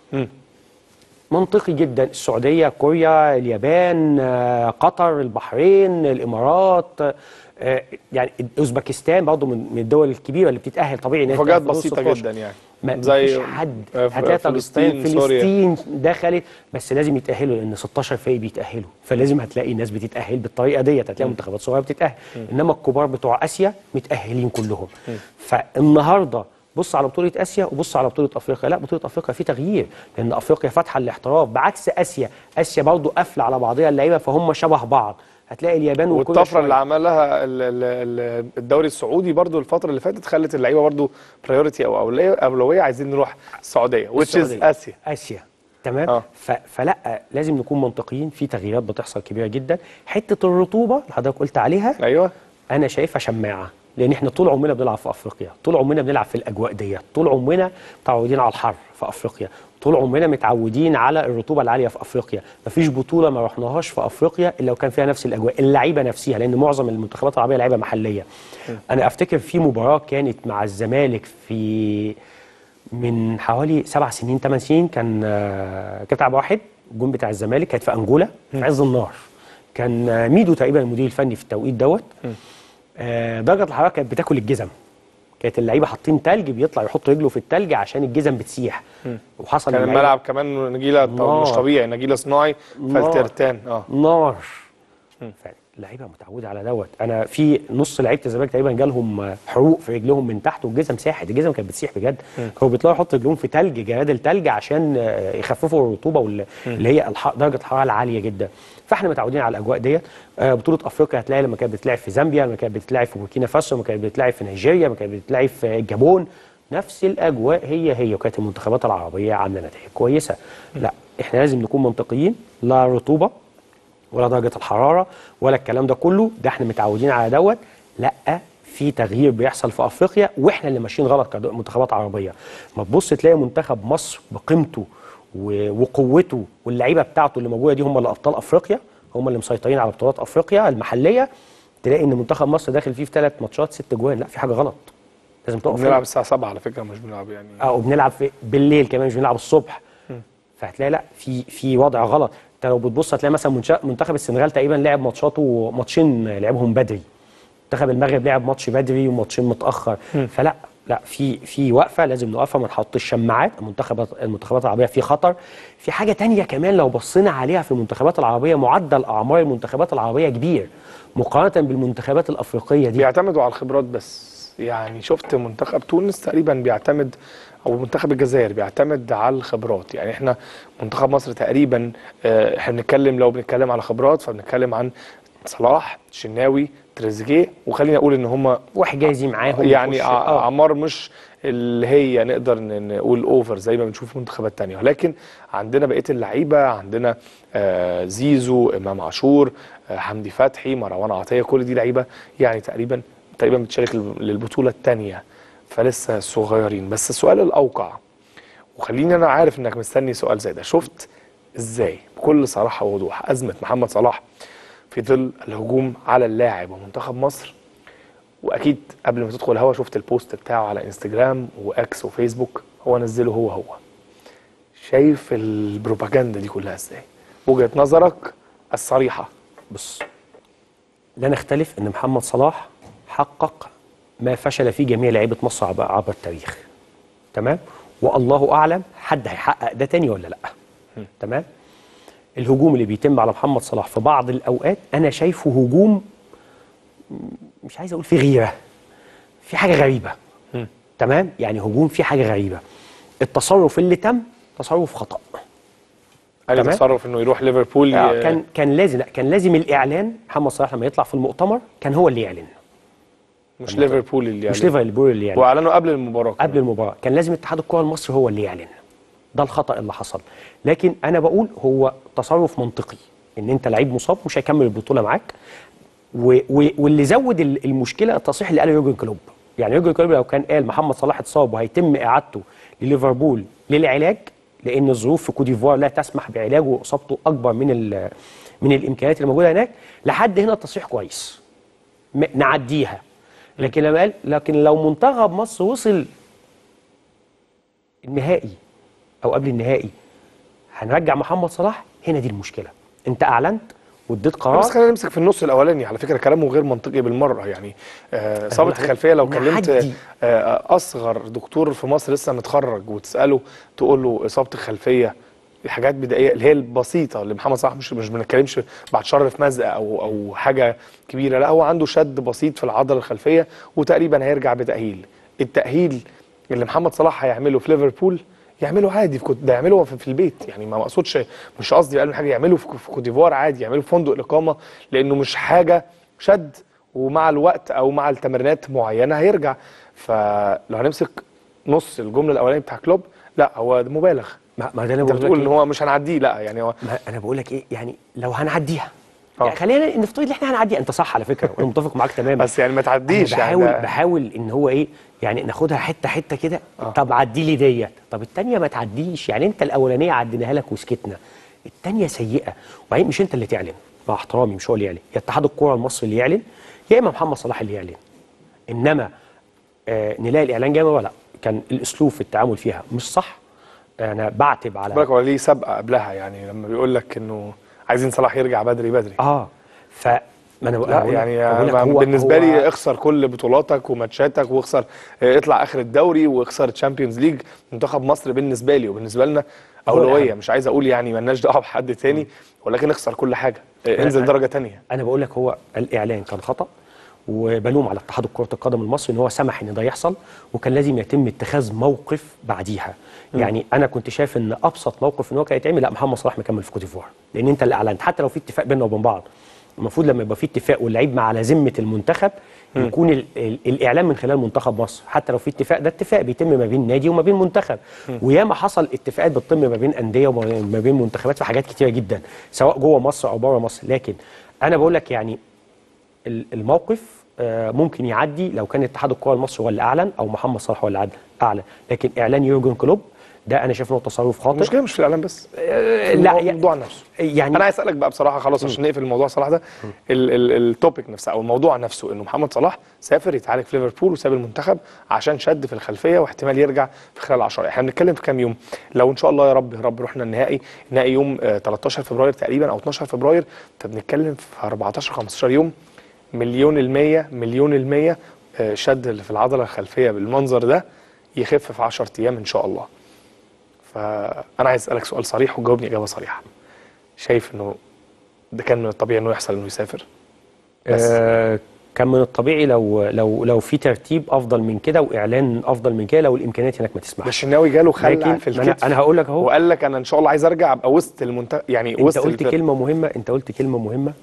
S2: منطقي جدا السعوديه كوريا اليابان آه، قطر البحرين الامارات آه، يعني اوزبكستان برضه من من الدول الكبيره اللي بتتاهل طبيعي إنها
S1: مفاجآت
S2: تتأهل في دور
S1: بسيطة
S2: 16.
S1: جدا يعني.
S2: ما
S1: زي
S2: زي حد
S1: آه، ف-
S2: هتلاقي
S1: فلسطين،
S2: فلسطين
S1: سوريا.
S2: فلسطين دخلت بس لازم يتاهلوا لان 16 فريق بيتاهلوا فلازم هتلاقي ناس بتتاهل بالطريقه ديت هتلاقي منتخبات صغيره بتتاهل انما الكبار بتوع اسيا متاهلين كلهم فالنهارده بص على بطوله اسيا وبص على بطوله افريقيا لا بطوله افريقيا في تغيير لان افريقيا فاتحه الاحتراف بعكس اسيا اسيا برضو قافله على بعضها اللعيبه فهم شبه بعض هتلاقي اليابان وكوريا
S1: والطفره
S2: شوية.
S1: اللي عملها ال- ال- ال- الدوري السعودي برضو الفتره اللي فاتت خلت اللعيبه برضو برايورتي او اولويه اولويه عايزين نروح السعوديه which is
S2: السعودية.
S1: اسيا
S2: اسيا تمام
S1: آه.
S2: آه. ف... فلا لازم نكون منطقيين في تغييرات بتحصل كبيره جدا حته الرطوبه اللي حضرتك قلت عليها
S1: ايوه
S2: انا شايفها شماعه لان احنا طول عمرنا بنلعب في افريقيا طول عمرنا بنلعب في الاجواء ديت طول عمرنا متعودين على الحر في افريقيا طول عمرنا متعودين على الرطوبه العاليه في افريقيا مفيش بطوله ما رحناهاش في افريقيا الا لو كان فيها نفس الاجواء اللعيبه نفسها لان معظم المنتخبات العربيه لعيبه محليه انا افتكر في مباراه كانت مع الزمالك في من حوالي سبع سنين ثمان سنين كان آه، كابتن عبد واحد الجون بتاع الزمالك كانت في انجولا في عز النار كان آه، ميدو تقريبا المدير الفني في التوقيت دوت آه، درجه الحراره كانت بتاكل الجزم كانت اللعيبه حاطين تلج بيطلع يحط رجله في التلج عشان الجزم بتسيح وحصل
S1: كان
S2: اللعيبة-
S1: الملعب كمان نجيله طب
S2: نار.
S1: مش طبيعي نجيله صناعي
S2: نار.
S1: فالترتان اه
S2: نار فاللعيبه متعوده على دوت انا في نص لعيبه الزمالك تقريبا جالهم حروق في رجلهم من تحت والجزم ساحت الجزم كانت بتسيح بجد هو بيطلعوا يحطوا رجلهم في تلج جراد تلج عشان آه، يخففوا الرطوبه وال- اللي هي الح- درجه الحراره العاليه جدا فاحنا متعودين على الاجواء ديت آه، بطوله افريقيا هتلاقي لما كانت بتلعب في زامبيا لما كانت بتلعب في بوركينا فاسو لما كانت بتلعب في نيجيريا لما كانت بتلعب في الجابون نفس الاجواء هي هي وكانت المنتخبات العربيه عامله نتائج كويسه لا احنا لازم نكون منطقيين لا رطوبه ولا درجه الحراره ولا الكلام ده كله ده احنا متعودين على دوت لا في تغيير بيحصل في افريقيا واحنا اللي ماشيين غلط كمنتخبات عربيه ما تبص تلاقي منتخب مصر بقيمته و- وقوته واللعيبه بتاعته اللي موجوده دي هم اللي ابطال افريقيا هم اللي مسيطرين على بطولات افريقيا المحليه تلاقي ان منتخب مصر داخل فيه في ثلاث ماتشات ست جوان لا في حاجه غلط لازم تقف
S1: بنلعب الساعه 7 على فكره مش بنلعب يعني
S2: اه وبنلعب في بالليل كمان مش بنلعب الصبح فهتلاقي لا في في وضع غلط انت لو بتبص هتلاقي مثلا منش- منتخب السنغال تقريبا لعب ماتشاته ماتشين لعبهم بدري منتخب المغرب لعب ماتش بدري وماتشين متاخر فلا لا في في وقفه لازم نوقفها ما نحطش شماعات المنتخبات المنتخبات العربيه في خطر في حاجه تانية كمان لو بصينا عليها في المنتخبات العربيه معدل اعمار المنتخبات العربيه كبير مقارنه بالمنتخبات الافريقيه دي
S1: بيعتمدوا على الخبرات بس يعني شفت منتخب تونس تقريبا بيعتمد او منتخب الجزائر بيعتمد على الخبرات يعني احنا منتخب مصر تقريبا آه، احنا بنتكلم لو بنتكلم على خبرات فبنتكلم عن صلاح شناوي تريزيجيه وخلينا اقول ان هم
S2: وحجازي معاهم
S1: يعني
S2: يخش-
S1: ع-
S2: آه.
S1: اعمار مش اللي هي نقدر ن- نقول اوفر زي ما بنشوف في منتخبات تانية ولكن عندنا بقيه اللعيبه عندنا آه، زيزو امام عاشور آه، حمدي فتحي مروان عطيه كل دي لعيبه يعني تقريبا تقريبا بتشارك لل- للبطوله الثانيه فلسه صغيرين بس السؤال الاوقع وخليني انا عارف انك مستني سؤال زي ده شفت ازاي بكل صراحه ووضوح ازمه محمد صلاح في ظل الهجوم على اللاعب ومنتخب مصر واكيد قبل ما تدخل الهوا شفت البوست بتاعه على انستجرام واكس وفيسبوك هو نزله هو هو شايف البروباجندا دي كلها ازاي وجهة نظرك الصريحة
S2: بص لا نختلف ان محمد صلاح حقق ما فشل فيه جميع لعيبه مصر عبر, عبر التاريخ تمام والله اعلم حد هيحقق ده تاني ولا لا تمام الهجوم اللي بيتم على محمد صلاح في بعض الاوقات انا شايفه هجوم م- مش عايز اقول في غيره في حاجه غريبه تمام يعني هجوم في حاجه غريبه التصرف اللي تم تصرف خطأ
S1: قال
S2: تمام.
S1: تصرف انه يروح ليفربول
S2: آه،
S1: ي-
S2: كان كان لازم لا كان لازم الاعلان محمد صلاح لما يطلع في المؤتمر كان هو اللي يعلن
S1: مش ليفربول اللي
S2: مش
S1: يعلن.
S2: ليفربول اللي يعلن
S1: واعلنوا قبل المباراه
S2: قبل المباراه كان لازم اتحاد الكره المصري هو اللي يعلن ده الخطا اللي حصل لكن انا بقول هو تصرف منطقي ان انت لعيب مصاب مش هيكمل البطوله معاك و و واللي زود ال- المشكله التصريح اللي قاله يورجن كلوب يعني يورجن كلوب لو كان قال محمد صلاح اتصاب وهيتم اعادته لليفربول للعلاج لان الظروف في كوت ديفوار لا تسمح بعلاجه واصابته اكبر من ال- من الامكانيات اللي موجوده هناك لحد هنا التصريح كويس م- نعديها لكن لما قال لكن لو منتخب مصر وصل النهائي او قبل النهائي هنرجع محمد صلاح هنا دي المشكله انت اعلنت واديت قرار
S1: بس خلينا نمسك في النص الاولاني على فكره كلامه غير منطقي بالمره يعني آه، اصابه
S2: بقول
S1: الخلفيه لو
S2: نعدي.
S1: كلمت آه، اصغر دكتور في مصر لسه متخرج وتساله تقول له اصابه الخلفيه الحاجات بدائيه اللي هي البسيطه اللي محمد صلاح مش مش بنتكلمش بعد شر في مزق او او حاجه كبيره لا هو عنده شد بسيط في العضله الخلفيه وتقريبا هيرجع بتاهيل التاهيل اللي محمد صلاح هيعمله في ليفربول يعمله عادي في كوت ده يعمله في, في البيت يعني ما مقصودش مش قصدي اقل من حاجه يعمله في, في كوت ديفوار عادي يعمله في فندق الاقامه لانه مش حاجه شد ومع الوقت او مع التمرينات معينه هيرجع فلو هنمسك نص الجمله الاولانيه بتاع كلوب لا هو ده مبالغ
S2: ما ما ده انا
S1: انت
S2: بقول
S1: بتقول
S2: لك
S1: ان
S2: إيه؟
S1: هو مش هنعديه لا يعني هو
S2: ما انا بقول لك ايه يعني لو هنعديها
S1: آه.
S2: يعني خلينا نفترض ان احنا هنعديها انت صح على فكره وانا متفق معاك تماما
S1: بس يعني ما
S2: أنا
S1: تعديش
S2: بحاول
S1: يعني ده-
S2: بحاول ان هو ايه يعني ناخدها حته حته كده طب عدي لي ديت طب الثانيه ما تعديش يعني انت الاولانيه عديناها لك وسكتنا الثانيه سيئه وبعدين مش انت اللي تعلن مع احترامي مش هو اللي يعلن يا اتحاد الكوره المصري اللي يعلن يا اما محمد صلاح اللي يعلن انما آه نلاقي الاعلان جاي ولا لا كان الاسلوب في التعامل فيها مش صح انا بعتب على
S1: بالك هو ليه سابقه قبلها يعني لما بيقول لك انه عايزين صلاح يرجع بدري بدري
S2: اه ف ما انا
S1: لا
S2: بقول لك-
S1: يعني
S2: بقول لك
S1: أنا
S2: هو-
S1: بالنسبه
S2: هو-
S1: لي اخسر كل بطولاتك وماتشاتك واخسر آه، اطلع اخر الدوري واخسر تشامبيونز ليج منتخب مصر بالنسبه لي وبالنسبه لنا
S2: هو
S1: اولويه
S2: الأهم.
S1: مش عايز اقول يعني مالناش دعوه بحد تاني ولكن اخسر كل حاجه آه، انزل
S2: أنا-
S1: درجه تانية
S2: انا بقول لك هو الاعلان كان خطا وبلوم على اتحاد كره القدم المصري ان هو سمح ان ده يحصل وكان لازم يتم اتخاذ موقف بعديها يعني انا كنت شايف ان ابسط موقف ان هو كان يتعمل لا محمد صلاح مكمل في كوت ديفوار لان انت اللي اعلنت حتى لو في اتفاق بيننا وبين بعض المفروض لما يبقى في اتفاق واللعيب مع على ذمه المنتخب يكون ال ال الاعلام من خلال منتخب مصر حتى لو في اتفاق ده اتفاق بيتم ما بين نادي وما بين منتخب وياما حصل اتفاقات بتتم ما بين انديه وما بين منتخبات في حاجات كتيره جدا سواء جوه مصر او بره مصر لكن انا بقول لك يعني ال- الموقف آه، ممكن يعدي لو كان اتحاد الكره المصري هو اللي اعلن او محمد صلاح هو اللي عد- اعلن لكن اعلان يورجن كلوب ده انا شايف انه تصرف خاطئ
S1: المشكله مش في الاعلام بس
S2: آه،
S1: لا
S2: لا
S1: الموضوع نفسه
S2: يعني
S1: انا عايز اسالك بقى بصراحه خلاص عشان نقفل الموضوع صلاح ده ال- ال- التوبيك نفسه او الموضوع نفسه انه محمد صلاح سافر يتعالج في ليفربول وساب المنتخب عشان شد في الخلفيه واحتمال يرجع في خلال 10 احنا بنتكلم في كام يوم لو ان شاء الله يا رب يا رب رحنا النهائي النهائي يوم آه، 13 فبراير تقريبا او 12 فبراير فبنتكلم في 14 15 يوم مليون المية مليون المية آه، شد اللي في العضلة الخلفية بالمنظر ده يخف في 10 أيام إن شاء الله فأنا عايز أسألك سؤال صريح وجاوبني إجابة صريحة شايف إنه ده كان من الطبيعي إنه يحصل إنه يسافر بس.
S2: آه كان من الطبيعي لو لو لو في ترتيب افضل من كده واعلان افضل من كده لو الامكانيات هناك ما
S1: ده
S2: تسمحش
S1: الشناوي جاله خلع
S2: لكن
S1: في
S2: ما أنا-
S1: الكتف
S2: انا هقول لك اهو
S1: وقال لك أنا إن شاء الله عايز أرجع أبقى وسط المنتخب يعني
S2: انت
S1: وسط
S2: قلت
S1: الفرق.
S2: كلمه مهمه انت قلت كلمه مهمه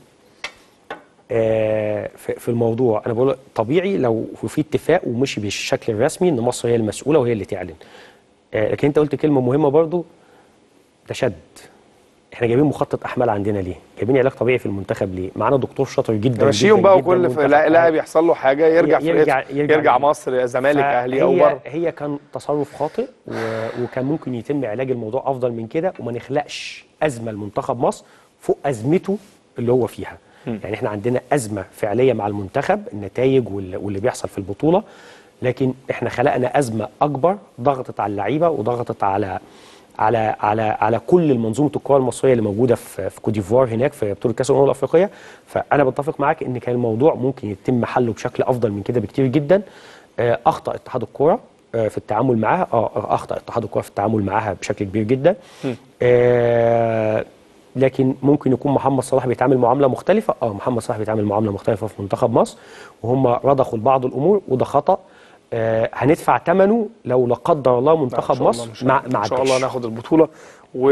S2: آه في في الموضوع انا بقول طبيعي لو في اتفاق ومشي بالشكل الرسمي ان مصر هي المسؤوله وهي اللي تعلن آه لكن انت قلت كلمه مهمه برضو ده شد احنا جايبين مخطط احمال عندنا ليه جايبين علاج طبيعي في المنتخب ليه معانا دكتور شاطر جدا
S1: ماشيهم
S2: جداً
S1: بقى
S2: جداً
S1: وكل
S2: منتخب
S1: لاعب يحصل له حاجة يرجع في
S2: يرجع-
S1: يرجع,
S2: يرجع
S1: يرجع
S2: ليه.
S1: مصر زمالك أهلي أو
S2: هي
S1: بره
S2: هي كان تصرف خاطئ و... وكان ممكن يتم علاج الموضوع افضل من كده وما نخلقش ازمه لمنتخب مصر فوق ازمته اللي هو فيها يعني احنا عندنا ازمه فعليه مع المنتخب النتائج وال- واللي بيحصل في البطوله لكن احنا خلقنا ازمه اكبر ضغطت على اللعيبه وضغطت على على على على كل المنظومه الكره المصريه اللي موجوده في في كوت ديفوار هناك في بطوله كاس الامم الافريقيه فانا بتفق معاك ان كان الموضوع ممكن يتم حله بشكل افضل من كده بكتير جدا آه، اخطا اتحاد الكوره آه، في التعامل معاها اه اخطا اتحاد الكوره في التعامل معاها بشكل كبير جدا آه لكن ممكن يكون محمد صلاح بيتعامل معامله مختلفه اه محمد صلاح بيتعامل معامله مختلفه في منتخب مصر وهم رضخوا لبعض الامور وده خطا آه هندفع ثمنه لو لا قدر الله
S1: لا، إن
S2: منتخب
S1: شاء الله
S2: مصر
S1: مش
S2: ما
S1: هن-
S2: ما
S1: ان شاء الله
S2: عداش.
S1: ناخد البطوله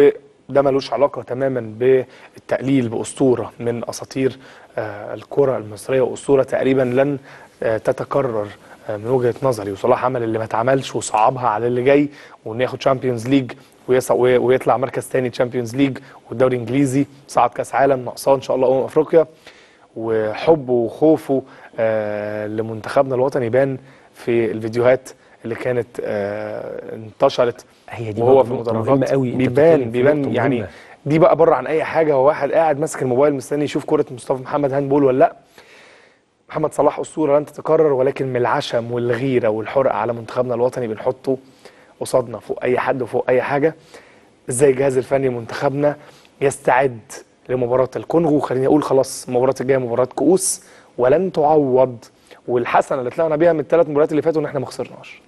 S1: ده ملوش علاقه تماما بالتقليل باسطوره من اساطير آه، الكره المصريه واسطوره تقريبا لن آه، تتكرر آه، من وجهه نظري وصلاح عمل اللي ما اتعملش وصعبها على اللي جاي وانه ياخد شامبيونز ليج ويص- وي- ويطلع مركز تاني تشامبيونز ليج والدوري الانجليزي صعد كاس عالم ناقصاه ان شاء الله امم افريقيا وحبه وخوفه آه لمنتخبنا الوطني يبان في الفيديوهات اللي كانت آه انتشرت
S2: هي دي
S1: وهو
S2: برضه
S1: في
S2: نقطة
S1: المدرجات
S2: مهمة قوي. أنت
S1: بيبان
S2: بتتكلم في
S1: بيبان
S2: نقطة
S1: يعني
S2: مهمة.
S1: دي بقى بره عن اي حاجه هو واحد قاعد ماسك الموبايل مستني يشوف كره مصطفى محمد هاندبول ولا لا محمد صلاح اسطوره لن تتكرر ولكن من العشم والغيره والحرقه على منتخبنا الوطني بنحطه قصادنا فوق اي حد وفوق اي حاجه ازاي الجهاز الفني منتخبنا يستعد لمباراه الكونغو خليني اقول خلاص المباراه الجايه مباراه كؤوس ولن تعوض والحسنه اللي طلعنا بيها من الثلاث مباريات اللي فاتوا ان احنا ما خسرناش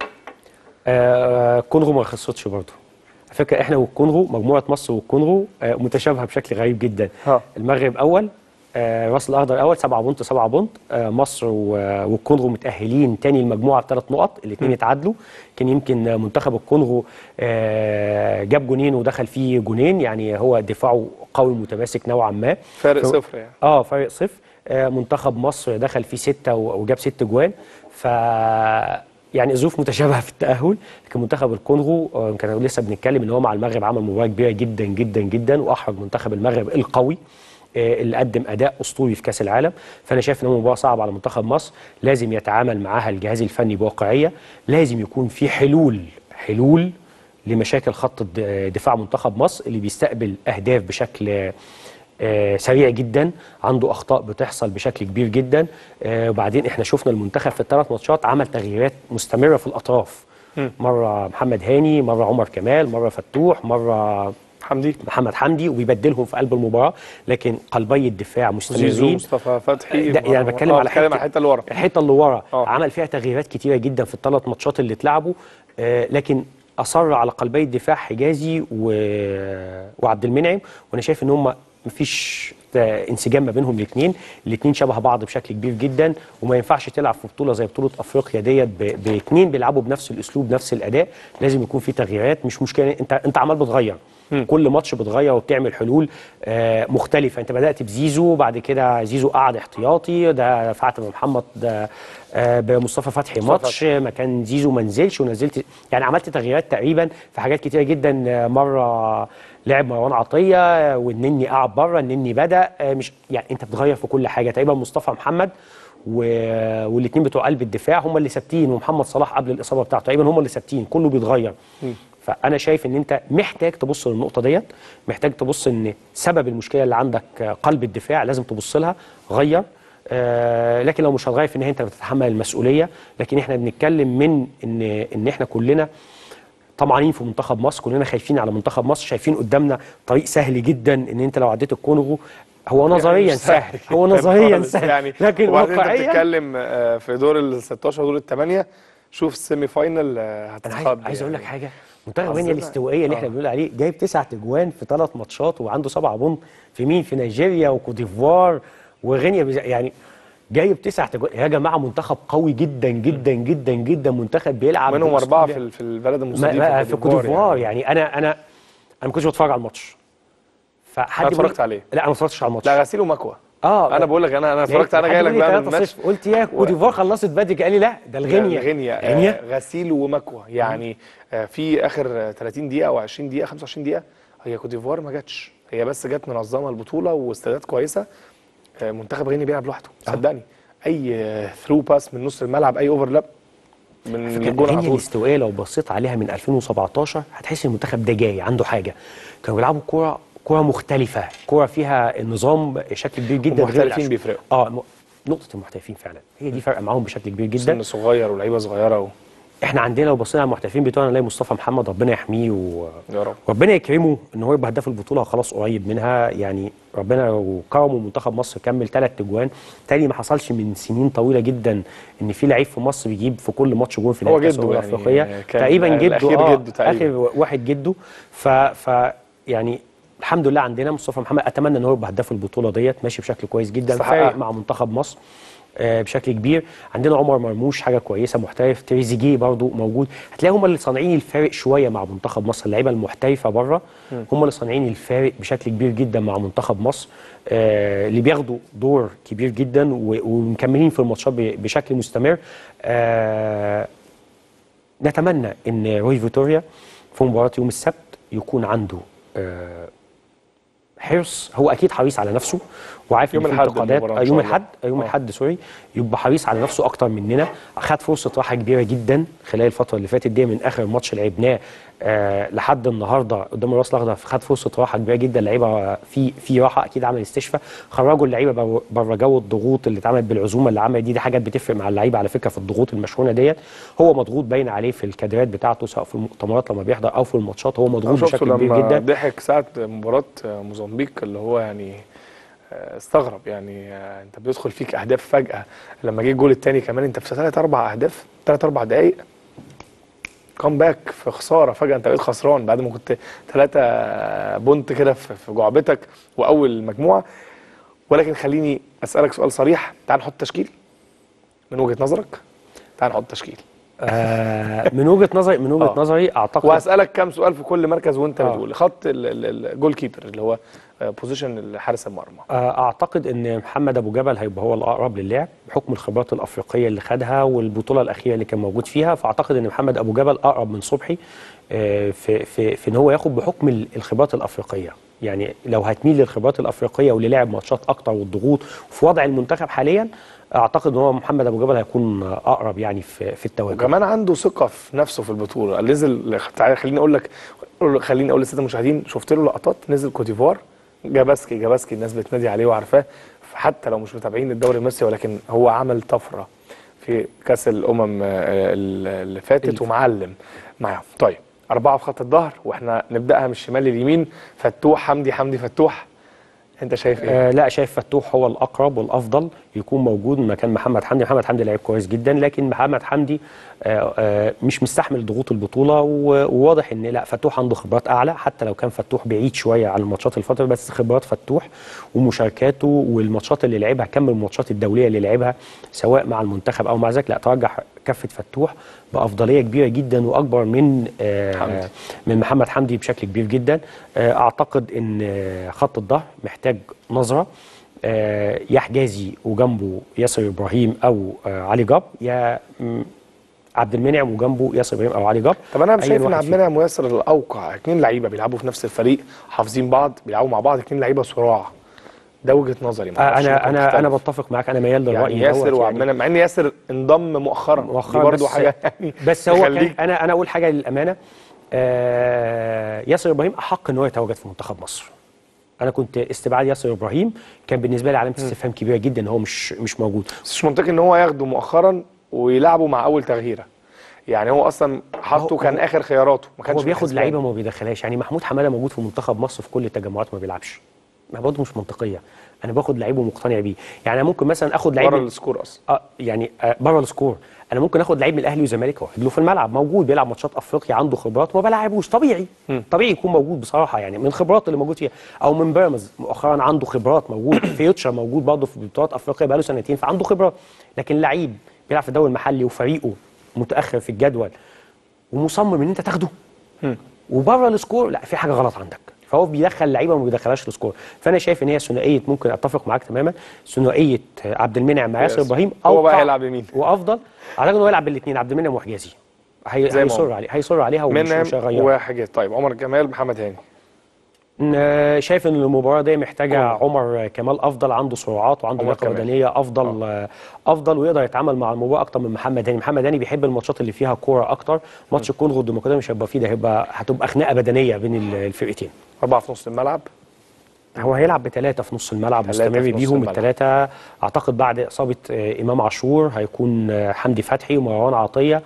S2: آه، الكونغو ما خسرتش برضه على فكره احنا والكونغو مجموعه مصر والكونغو آه، متشابهه بشكل غريب جدا
S1: ها.
S2: المغرب اول آه، راس الاخضر اول 7 بونت 7 بونت آه، مصر و- والكونغو متاهلين تاني المجموعه بثلاث نقط الاثنين اتعادلوا كان يمكن آه، منتخب الكونغو آه، جاب جونين ودخل فيه جونين يعني هو دفاعه قوي متماسك نوعا ما
S1: فارق
S2: ف-
S1: صفر يعني
S2: اه فرق صفر آه منتخب مصر دخل فيه ستة و- وجاب ست جوان ف يعني ظروف متشابهه في التاهل لكن منتخب الكونغو آه، كان لسه بنتكلم ان هو مع المغرب عمل مباراه كبيره جدا جدا جدا واحرج منتخب المغرب القوي آه، اللي قدم اداء اسطوري في كاس العالم فانا شايف ان هو مباراه صعبه على منتخب مصر لازم يتعامل معاها الجهاز الفني بواقعيه لازم يكون في حلول حلول لمشاكل خط الد- دفاع منتخب مصر اللي بيستقبل اهداف بشكل آه، سريع جدا عنده اخطاء بتحصل بشكل كبير جدا آه، وبعدين احنا شفنا المنتخب في الثلاث ماتشات عمل تغييرات مستمره في الاطراف مره محمد هاني مره عمر كمال مره فتوح مره
S1: حمدي
S2: محمد حمدي وبيبدلهم في قلب المباراه لكن قلبي الدفاع
S1: زيزو
S2: مستمرين
S1: مصطفى فتحي
S2: ده يعني بتكلم
S1: آه،
S2: على
S1: بتكلم على الحته اللي ورا
S2: الحته اللي ورا
S1: آه.
S2: عمل فيها تغييرات كتيره جدا في الثلاث ماتشات اللي اتلعبوا آه لكن اصر على قلبي الدفاع حجازي و... وعبد المنعم وانا شايف ان هم مفيش آه، انسجام ما بينهم الاثنين الاثنين شبه بعض بشكل كبير جدا وما ينفعش تلعب في بطوله زي بطوله افريقيا ديت ب- باثنين بيلعبوا بنفس الاسلوب نفس الاداء لازم يكون في تغييرات مش مشكله انت انت عمال بتغير كل ماتش بتغير وبتعمل حلول آه، مختلفه انت بدات بزيزو بعد كده زيزو قعد احتياطي ده فعت محمد ده آه، بمصطفى فتحي ماتش مكان زيزو ما نزلش ونزلت يعني عملت تغييرات تقريبا في حاجات كتيره جدا آه، مره لعب مروان عطيه آه، والنني قعد بره النني بدا آه، مش يعني انت بتغير في كل حاجه تقريبا مصطفى محمد و... والاثنين بتوع قلب الدفاع هم اللي ثابتين ومحمد صلاح قبل الاصابه بتاعته تقريبا هم اللي ثابتين كله بيتغير فانا شايف ان انت محتاج تبص للنقطه ديت محتاج تبص ان سبب المشكله اللي عندك آه، قلب الدفاع لازم تبص لها غير آه لكن لو مش هتغير في النهايه انت بتتحمل المسؤوليه لكن احنا بنتكلم من ان ان احنا كلنا طمعانين في منتخب مصر كلنا خايفين على منتخب مصر شايفين قدامنا طريق سهل جدا ان انت لو عديت الكونغو هو نظريا
S1: يعني مش
S2: سهل هو
S1: جداً
S2: نظريا
S1: خالص
S2: سهل
S1: يعني
S2: لكن
S1: وبعدين انت
S2: واقعيا
S1: بتتكلم آه، في دور ال 16 ودور الثمانيه شوف السيمي فاينل آه،
S2: انا
S1: هتتخض
S2: عايز, عايز اقول لك
S1: يعني.
S2: حاجه منتخب غينيا
S1: حظنا.
S2: الاستوائيه اللي احنا
S1: آه.
S2: بنقول عليه جايب تسع تجوان في ثلاث ماتشات وعنده سبعه بونت في مين في نيجيريا وكوت ديفوار وغينيا بيز- يعني جايب تسع تجوان يا جماعه منتخب قوي جدا جدا جدا جدا منتخب بيلعب
S1: منهم
S2: بأسلوب
S1: اربعه
S2: لعب.
S1: في ال- في البلد
S2: ما-
S1: المستضيفه
S2: ما- في كوت ديفوار يعني. يعني انا انا انا ما كنتش بتفرج على الماتش فحد
S1: أنا
S2: بيقول-
S1: اتفرجت عليه.
S2: لا انا ما اتفرجتش على الماتش
S1: لا غسيل ومكوى
S2: اه
S1: انا بقول لك انا انا اتفرجت انا
S2: حد
S1: جاي لك
S2: بيقول لي
S1: بقى من
S2: 3-0.
S1: الماتش
S2: قلت يا كوت ديفوار خلصت بدري قال لي لا ده الغينيا
S1: غينيا
S2: غينيا
S1: آه، غسيل ومكوى يعني آه، في اخر آه، 30 دقيقه او 20 دقيقه 25 دقيقه هي كوت ديفوار ما جاتش هي بس جت منظمه البطوله واستادات كويسه آه، منتخب غينيا بيلعب لوحده صدقني اي ثرو باس من نص الملعب اي اوفرلاب من الجون على
S2: غينيا
S1: طول
S2: الاستوائيه لو بصيت عليها من 2017 هتحس ان المنتخب ده جاي عنده حاجه كانوا بيلعبوا كوره كوره مختلفه كوره فيها النظام بشكل كبير جدا غير
S1: المحترفين
S2: العشوائي.
S1: بيفرقوا.
S2: اه م- نقطه المحترفين فعلا هي دي فرق معاهم بشكل كبير جدا
S1: سن صغير ولعيبه صغيره و...
S2: احنا عندنا لو بصينا على المحترفين بتوعنا نلاقي مصطفى محمد ربنا يحميه و...
S1: يا رب
S2: ربنا يكرمه ان هو يبقى هداف البطوله خلاص قريب منها يعني ربنا لو كرمه منتخب مصر كمل ثلاث اجوان تاني ما حصلش من سنين طويله جدا ان في لعيب في مصر بيجيب في كل ماتش جون في
S1: هو
S2: نهائي كاس
S1: جده
S2: الامم
S1: يعني
S2: الافريقيه
S1: كان
S2: تقريبا جده
S1: الأخير
S2: اه
S1: جده تقريبا.
S2: اخر واحد جده ف, ف يعني الحمد لله عندنا مصطفى محمد اتمنى ان هو يبقى هداف البطوله ديت ماشي بشكل كويس جدا
S1: يستحقها.
S2: فارق مع منتخب مصر آه، بشكل كبير عندنا عمر مرموش حاجه كويسه محترف تريزيجيه برضو موجود هتلاقي هم اللي صانعين الفارق شويه مع منتخب مصر اللعيبه المحترفه بره هم اللي صانعين الفارق بشكل كبير جدا مع منتخب مصر آه، اللي بياخدوا دور كبير جدا و- ومكملين في الماتشات ب- بشكل مستمر آه، نتمنى ان روي فيتوريا في مباراه يوم السبت يكون عنده آه، حرص هو اكيد حريص على نفسه وعارف
S1: يوم
S2: إن في
S1: الأحد
S2: انتقادات
S1: المباراة إن
S2: آه،
S1: شاء
S2: يوم
S1: الله.
S2: الاحد آه، يوم
S1: آه.
S2: الاحد سوري يبقى حريص على نفسه اكتر مننا اخد فرصه راحه كبيره جدا خلال الفتره اللي فاتت دي من اخر ماتش لعبناه آه لحد النهارده قدام الراس الاخضر خد فرصه راحه كبيره جدا اللعيبه في في راحه اكيد عمل استشفاء خرجوا اللعيبه بر- بره جو الضغوط اللي اتعملت بالعزومه اللي عملت دي دي حاجات بتفرق مع اللعيبه على فكره في الضغوط المشحونه ديت هو مضغوط باين عليه في الكادرات بتاعته سواء في المؤتمرات لما بيحضر او في الماتشات هو
S1: انا
S2: مضغوط
S1: شفته
S2: بشكل كبير
S1: لما
S2: جدا
S1: ضحك ساعه مباراه موزمبيق اللي هو يعني آه، استغرب يعني آه، انت بيدخل فيك اهداف فجاه لما جه الجول الثاني كمان انت في ثلاث اربع اهداف ثلاث اربع دقائق كام باك في خساره فجاه انت بقيت خسران بعد ما كنت ثلاثه بونت كده في في جعبتك واول مجموعه ولكن خليني اسالك سؤال صريح تعال نحط تشكيل من وجهه نظرك تعال نحط تشكيل
S2: آه من وجهه نظري من وجهه
S1: آه.
S2: نظري اعتقد
S1: وهسالك كام سؤال في كل مركز وانت
S2: آه.
S1: بتقول خط ال- ال- الجول كيبر اللي هو بوزيشن حارس المرمى
S2: آه، اعتقد ان محمد ابو جبل هيبقى هو الاقرب للعب بحكم الخبرات الافريقيه اللي خدها والبطوله الاخيره اللي كان موجود فيها فاعتقد ان محمد ابو جبل اقرب من صبحي آه، في في في ان هو ياخد بحكم ال- الخبرات الافريقيه يعني لو هتميل للخبرات الافريقيه وللعب ماتشات اكتر والضغوط وفي وضع المنتخب حاليا اعتقد ان هو محمد ابو جبل هيكون آه، اقرب يعني في في التواجد
S1: وكمان عنده ثقه في نفسه في البطوله نزل تعالى خليني اقول لك خليني اقول للساده المشاهدين شفت له لقطات نزل كوتيفوار جاباسكي جاباسكي الناس بتنادي عليه وعارفاه حتى لو مش متابعين الدوري المصري ولكن هو عمل طفره في كاس الامم آه، اللي فاتت ومعلم معاهم طيب اربعه في خط الظهر واحنا نبداها من الشمال لليمين فتوح حمدي حمدي فتوح انت شايف ايه؟
S2: آه لا شايف فتوح هو الاقرب والافضل يكون موجود مكان محمد حمدي محمد حمدي لعيب كويس جدا لكن محمد حمدي آه آه مش مستحمل ضغوط البطوله و- وواضح ان لا فتوح عنده خبرات اعلى حتى لو كان فتوح بعيد شويه عن الماتشات الفتره بس خبرات فتوح ومشاركاته والماتشات اللي لعبها كم الماتشات الدوليه اللي لعبها سواء مع المنتخب او مع ذلك لا ترجح كفه فتوح بافضليه كبيره جدا واكبر من آه
S1: حمدي.
S2: من محمد حمدي بشكل كبير جدا آه، اعتقد ان آه، خط الظهر محتاج نظره آه، يا حجازي وجنبه ياسر ابراهيم او آه، علي جاب يا م، عبد المنعم وجنبه ياسر ابراهيم او علي جاب
S1: طب انا
S2: أيا
S1: شايف ان
S2: واحد
S1: عبد
S2: فيهم.
S1: المنعم وياسر الاوقع اتنين لعيبه بيلعبوا في نفس الفريق حافظين بعض بيلعبوا مع بعض اتنين لعيبه صراع ده وجهه نظري
S2: آه،
S1: معرفش
S2: انا
S1: ممكن
S2: انا انا
S1: تختلف.
S2: بتفق معاك انا ميال للراي
S1: يعني ياسر
S2: دوت
S1: وعبد المنعم مع ان ياسر انضم مؤخرا
S2: مؤخرا
S1: دي برضه
S2: بس
S1: حاجه يعني
S2: بس هو كان
S1: تخليك-
S2: انا انا اقول حاجه للامانه آه ياسر ابراهيم احق ان هو يتواجد في منتخب مصر انا كنت استبعاد ياسر ابراهيم كان بالنسبه لي علامه استفهام كبيره جدا ان هو مش مش موجود
S1: بس مش منطقي ان هو ياخده مؤخرا ويلعبه مع اول تغييره يعني هو اصلا حاطه
S2: هو-
S1: كان
S2: هو-
S1: اخر خياراته ما كانش
S2: هو
S1: في
S2: بياخد
S1: الحسبان.
S2: لعيبه ما بيدخلهاش يعني محمود حماده موجود في منتخب مصر في كل التجمعات ما بيلعبش ما برضه مش منطقيه انا باخد لعيب ومقتنع بيه يعني انا ممكن مثلا اخد لعيب
S1: بره
S2: من-
S1: السكور اصلا
S2: اه يعني آه بره السكور انا ممكن اخد لعيب من الاهلي والزمالك واخد له في الملعب موجود بيلعب ماتشات افريقيا عنده خبرات وما بلعبوش طبيعي طبيعي يكون موجود بصراحه يعني من الخبرات اللي موجود فيها او من بيراميدز مؤخرا عنده خبرات موجود فيوتشر موجود برضه في بطولات افريقيا بقاله سنتين فعنده خبرات لكن لعيب بيلعب في الدوري المحلي وفريقه متاخر في الجدول ومصمم ان انت تاخده وبره السكور لا في حاجه غلط عندك فهو بيدخل لعيبه وما بيدخلهاش السكور فانا شايف ان هي ثنائيه ممكن اتفق معاك تماما ثنائيه عبد المنعم مع ياسر
S1: ياسر.
S2: ابراهيم
S1: هو بقى
S2: أوقع
S1: هيلعب يمين.
S2: وافضل اعتقد انه يلعب بالاثنين عبد المنعم وحجازي هي...
S1: زي ما
S2: هيصر
S1: هو.
S2: عليه هيصر عليها ومش
S1: منعم
S2: مش هيغيرها
S1: وحاجات طيب عمر جمال محمد هاني
S2: آه، شايف ان المباراه دي محتاجه عمر كمال افضل عنده سرعات وعنده
S1: عمر
S2: لياقه
S1: كمال.
S2: بدنيه افضل آه. افضل ويقدر يتعامل مع المباراه اكتر من محمد هاني محمد هاني بيحب الماتشات اللي فيها كوره اكتر ماتش الكونغو الديمقراطيه مش هيبقى فيه ده هيبقى هتبقى خناقه بدنيه بين ال- الفرقتين
S1: اربعه في نص الملعب
S2: هو هيلعب بثلاثة في نص الملعب
S1: ثلاثة
S2: مستمر
S1: في نص
S2: بيهم
S1: الملعب.
S2: الثلاثة أعتقد بعد إصابة آه، إمام عاشور هيكون آه، حمدي فتحي ومروان عطية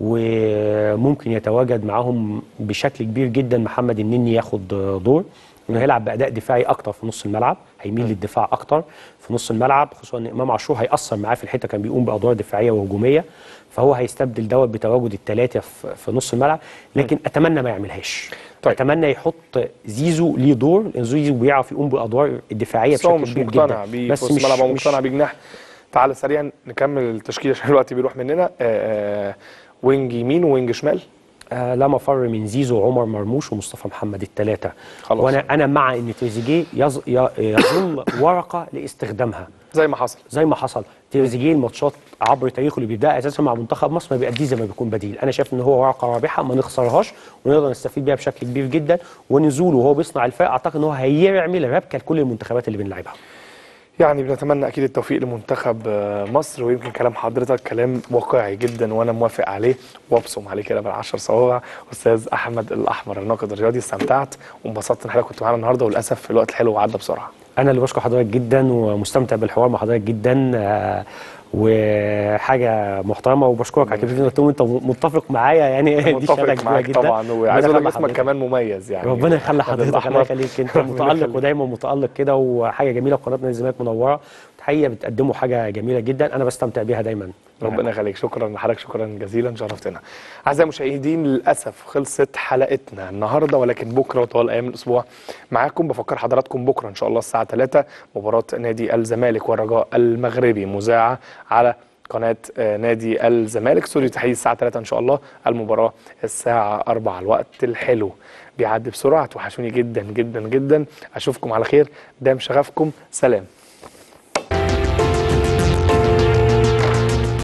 S2: وممكن يتواجد معاهم بشكل كبير جدا محمد النني ياخد آه، دور انه هيلعب باداء دفاعي اكتر في نص الملعب هيميل للدفاع اكتر في نص الملعب خصوصا ان امام عاشور هياثر معاه في الحته كان بيقوم بادوار دفاعيه وهجوميه فهو هيستبدل دوت بتواجد الثلاثه في في نص الملعب لكن اتمنى ما يعملهاش
S1: طيب.
S2: اتمنى يحط زيزو ليه دور لان زيزو بيعرف يقوم بالادوار الدفاعيه
S1: بس هو
S2: بشكل
S1: مش
S2: كبير
S1: مقتنع
S2: جدا
S1: بيه في نص الملعب هو مقتنع بجناح تعالى سريعا نكمل التشكيله عشان الوقت بيروح مننا آه، آه، وينج يمين وينج شمال
S2: آه لا مفر من زيزو وعمر مرموش ومصطفى محمد الثلاثه
S1: خلاص.
S2: وانا انا مع ان تريزيجيه يظ- ي- يظل ورقه لاستخدامها
S1: زي ما حصل
S2: زي ما حصل تريزيجيه الماتشات عبر تاريخه اللي بيبدأ اساسا مع منتخب مصر ما بيأديش زي ما بيكون بديل انا شايف ان هو ورقه رابحه ما نخسرهاش ونقدر نستفيد بيها بشكل كبير جدا ونزوله وهو بيصنع الفرق اعتقد ان هو هيعمل ربكه لكل المنتخبات اللي بنلعبها
S1: يعني بنتمنى اكيد التوفيق لمنتخب آه، مصر ويمكن كلام حضرتك كلام واقعي جدا وانا موافق عليه وابصم عليه كده بالعشر صوابع استاذ احمد الاحمر الناقد الرياضي استمتعت وانبسطت ان حضرتك كنت معانا النهارده وللاسف الوقت الحلو عدى بسرعه
S2: انا اللي بشكر حضرتك جدا ومستمتع بالحوار مع حضرتك جدا آه، وحاجه محترمه وبشكرك على كلمتين قلتهم انت متفق معايا يعني دي شهاده
S1: متفق
S2: كبيره
S1: معاك
S2: جدا
S1: طبعا وعايز
S2: ربنا
S1: اقول لك
S2: يخلي
S1: اسمك
S2: حضرتك.
S1: كمان مميز يعني
S2: ربنا يخلي
S1: أحمد
S2: حضرتك
S1: الأحمر.
S2: الله يخليك انت
S1: ربنا
S2: متالق
S1: يخليك.
S2: ودايما متالق كده وحاجه جميله وقناه نادي الزمالك منوره الحقيقه بتقدموا حاجه جميله جدا انا بستمتع بيها دايما
S1: ربنا يخليك شكرا لحضرتك شكرا جزيلا شرفتنا اعزائي المشاهدين للاسف خلصت حلقتنا النهارده ولكن بكره وطوال ايام الاسبوع معاكم بفكر حضراتكم بكره ان شاء الله الساعه 3 مباراه نادي الزمالك والرجاء المغربي مذاعه على قناة آه، نادي الزمالك استوديو تحديد الساعة 3 إن شاء الله المباراة الساعة 4 الوقت الحلو بيعدي بسرعة توحشوني جدا جدا جدا أشوفكم على خير دام شغفكم سلام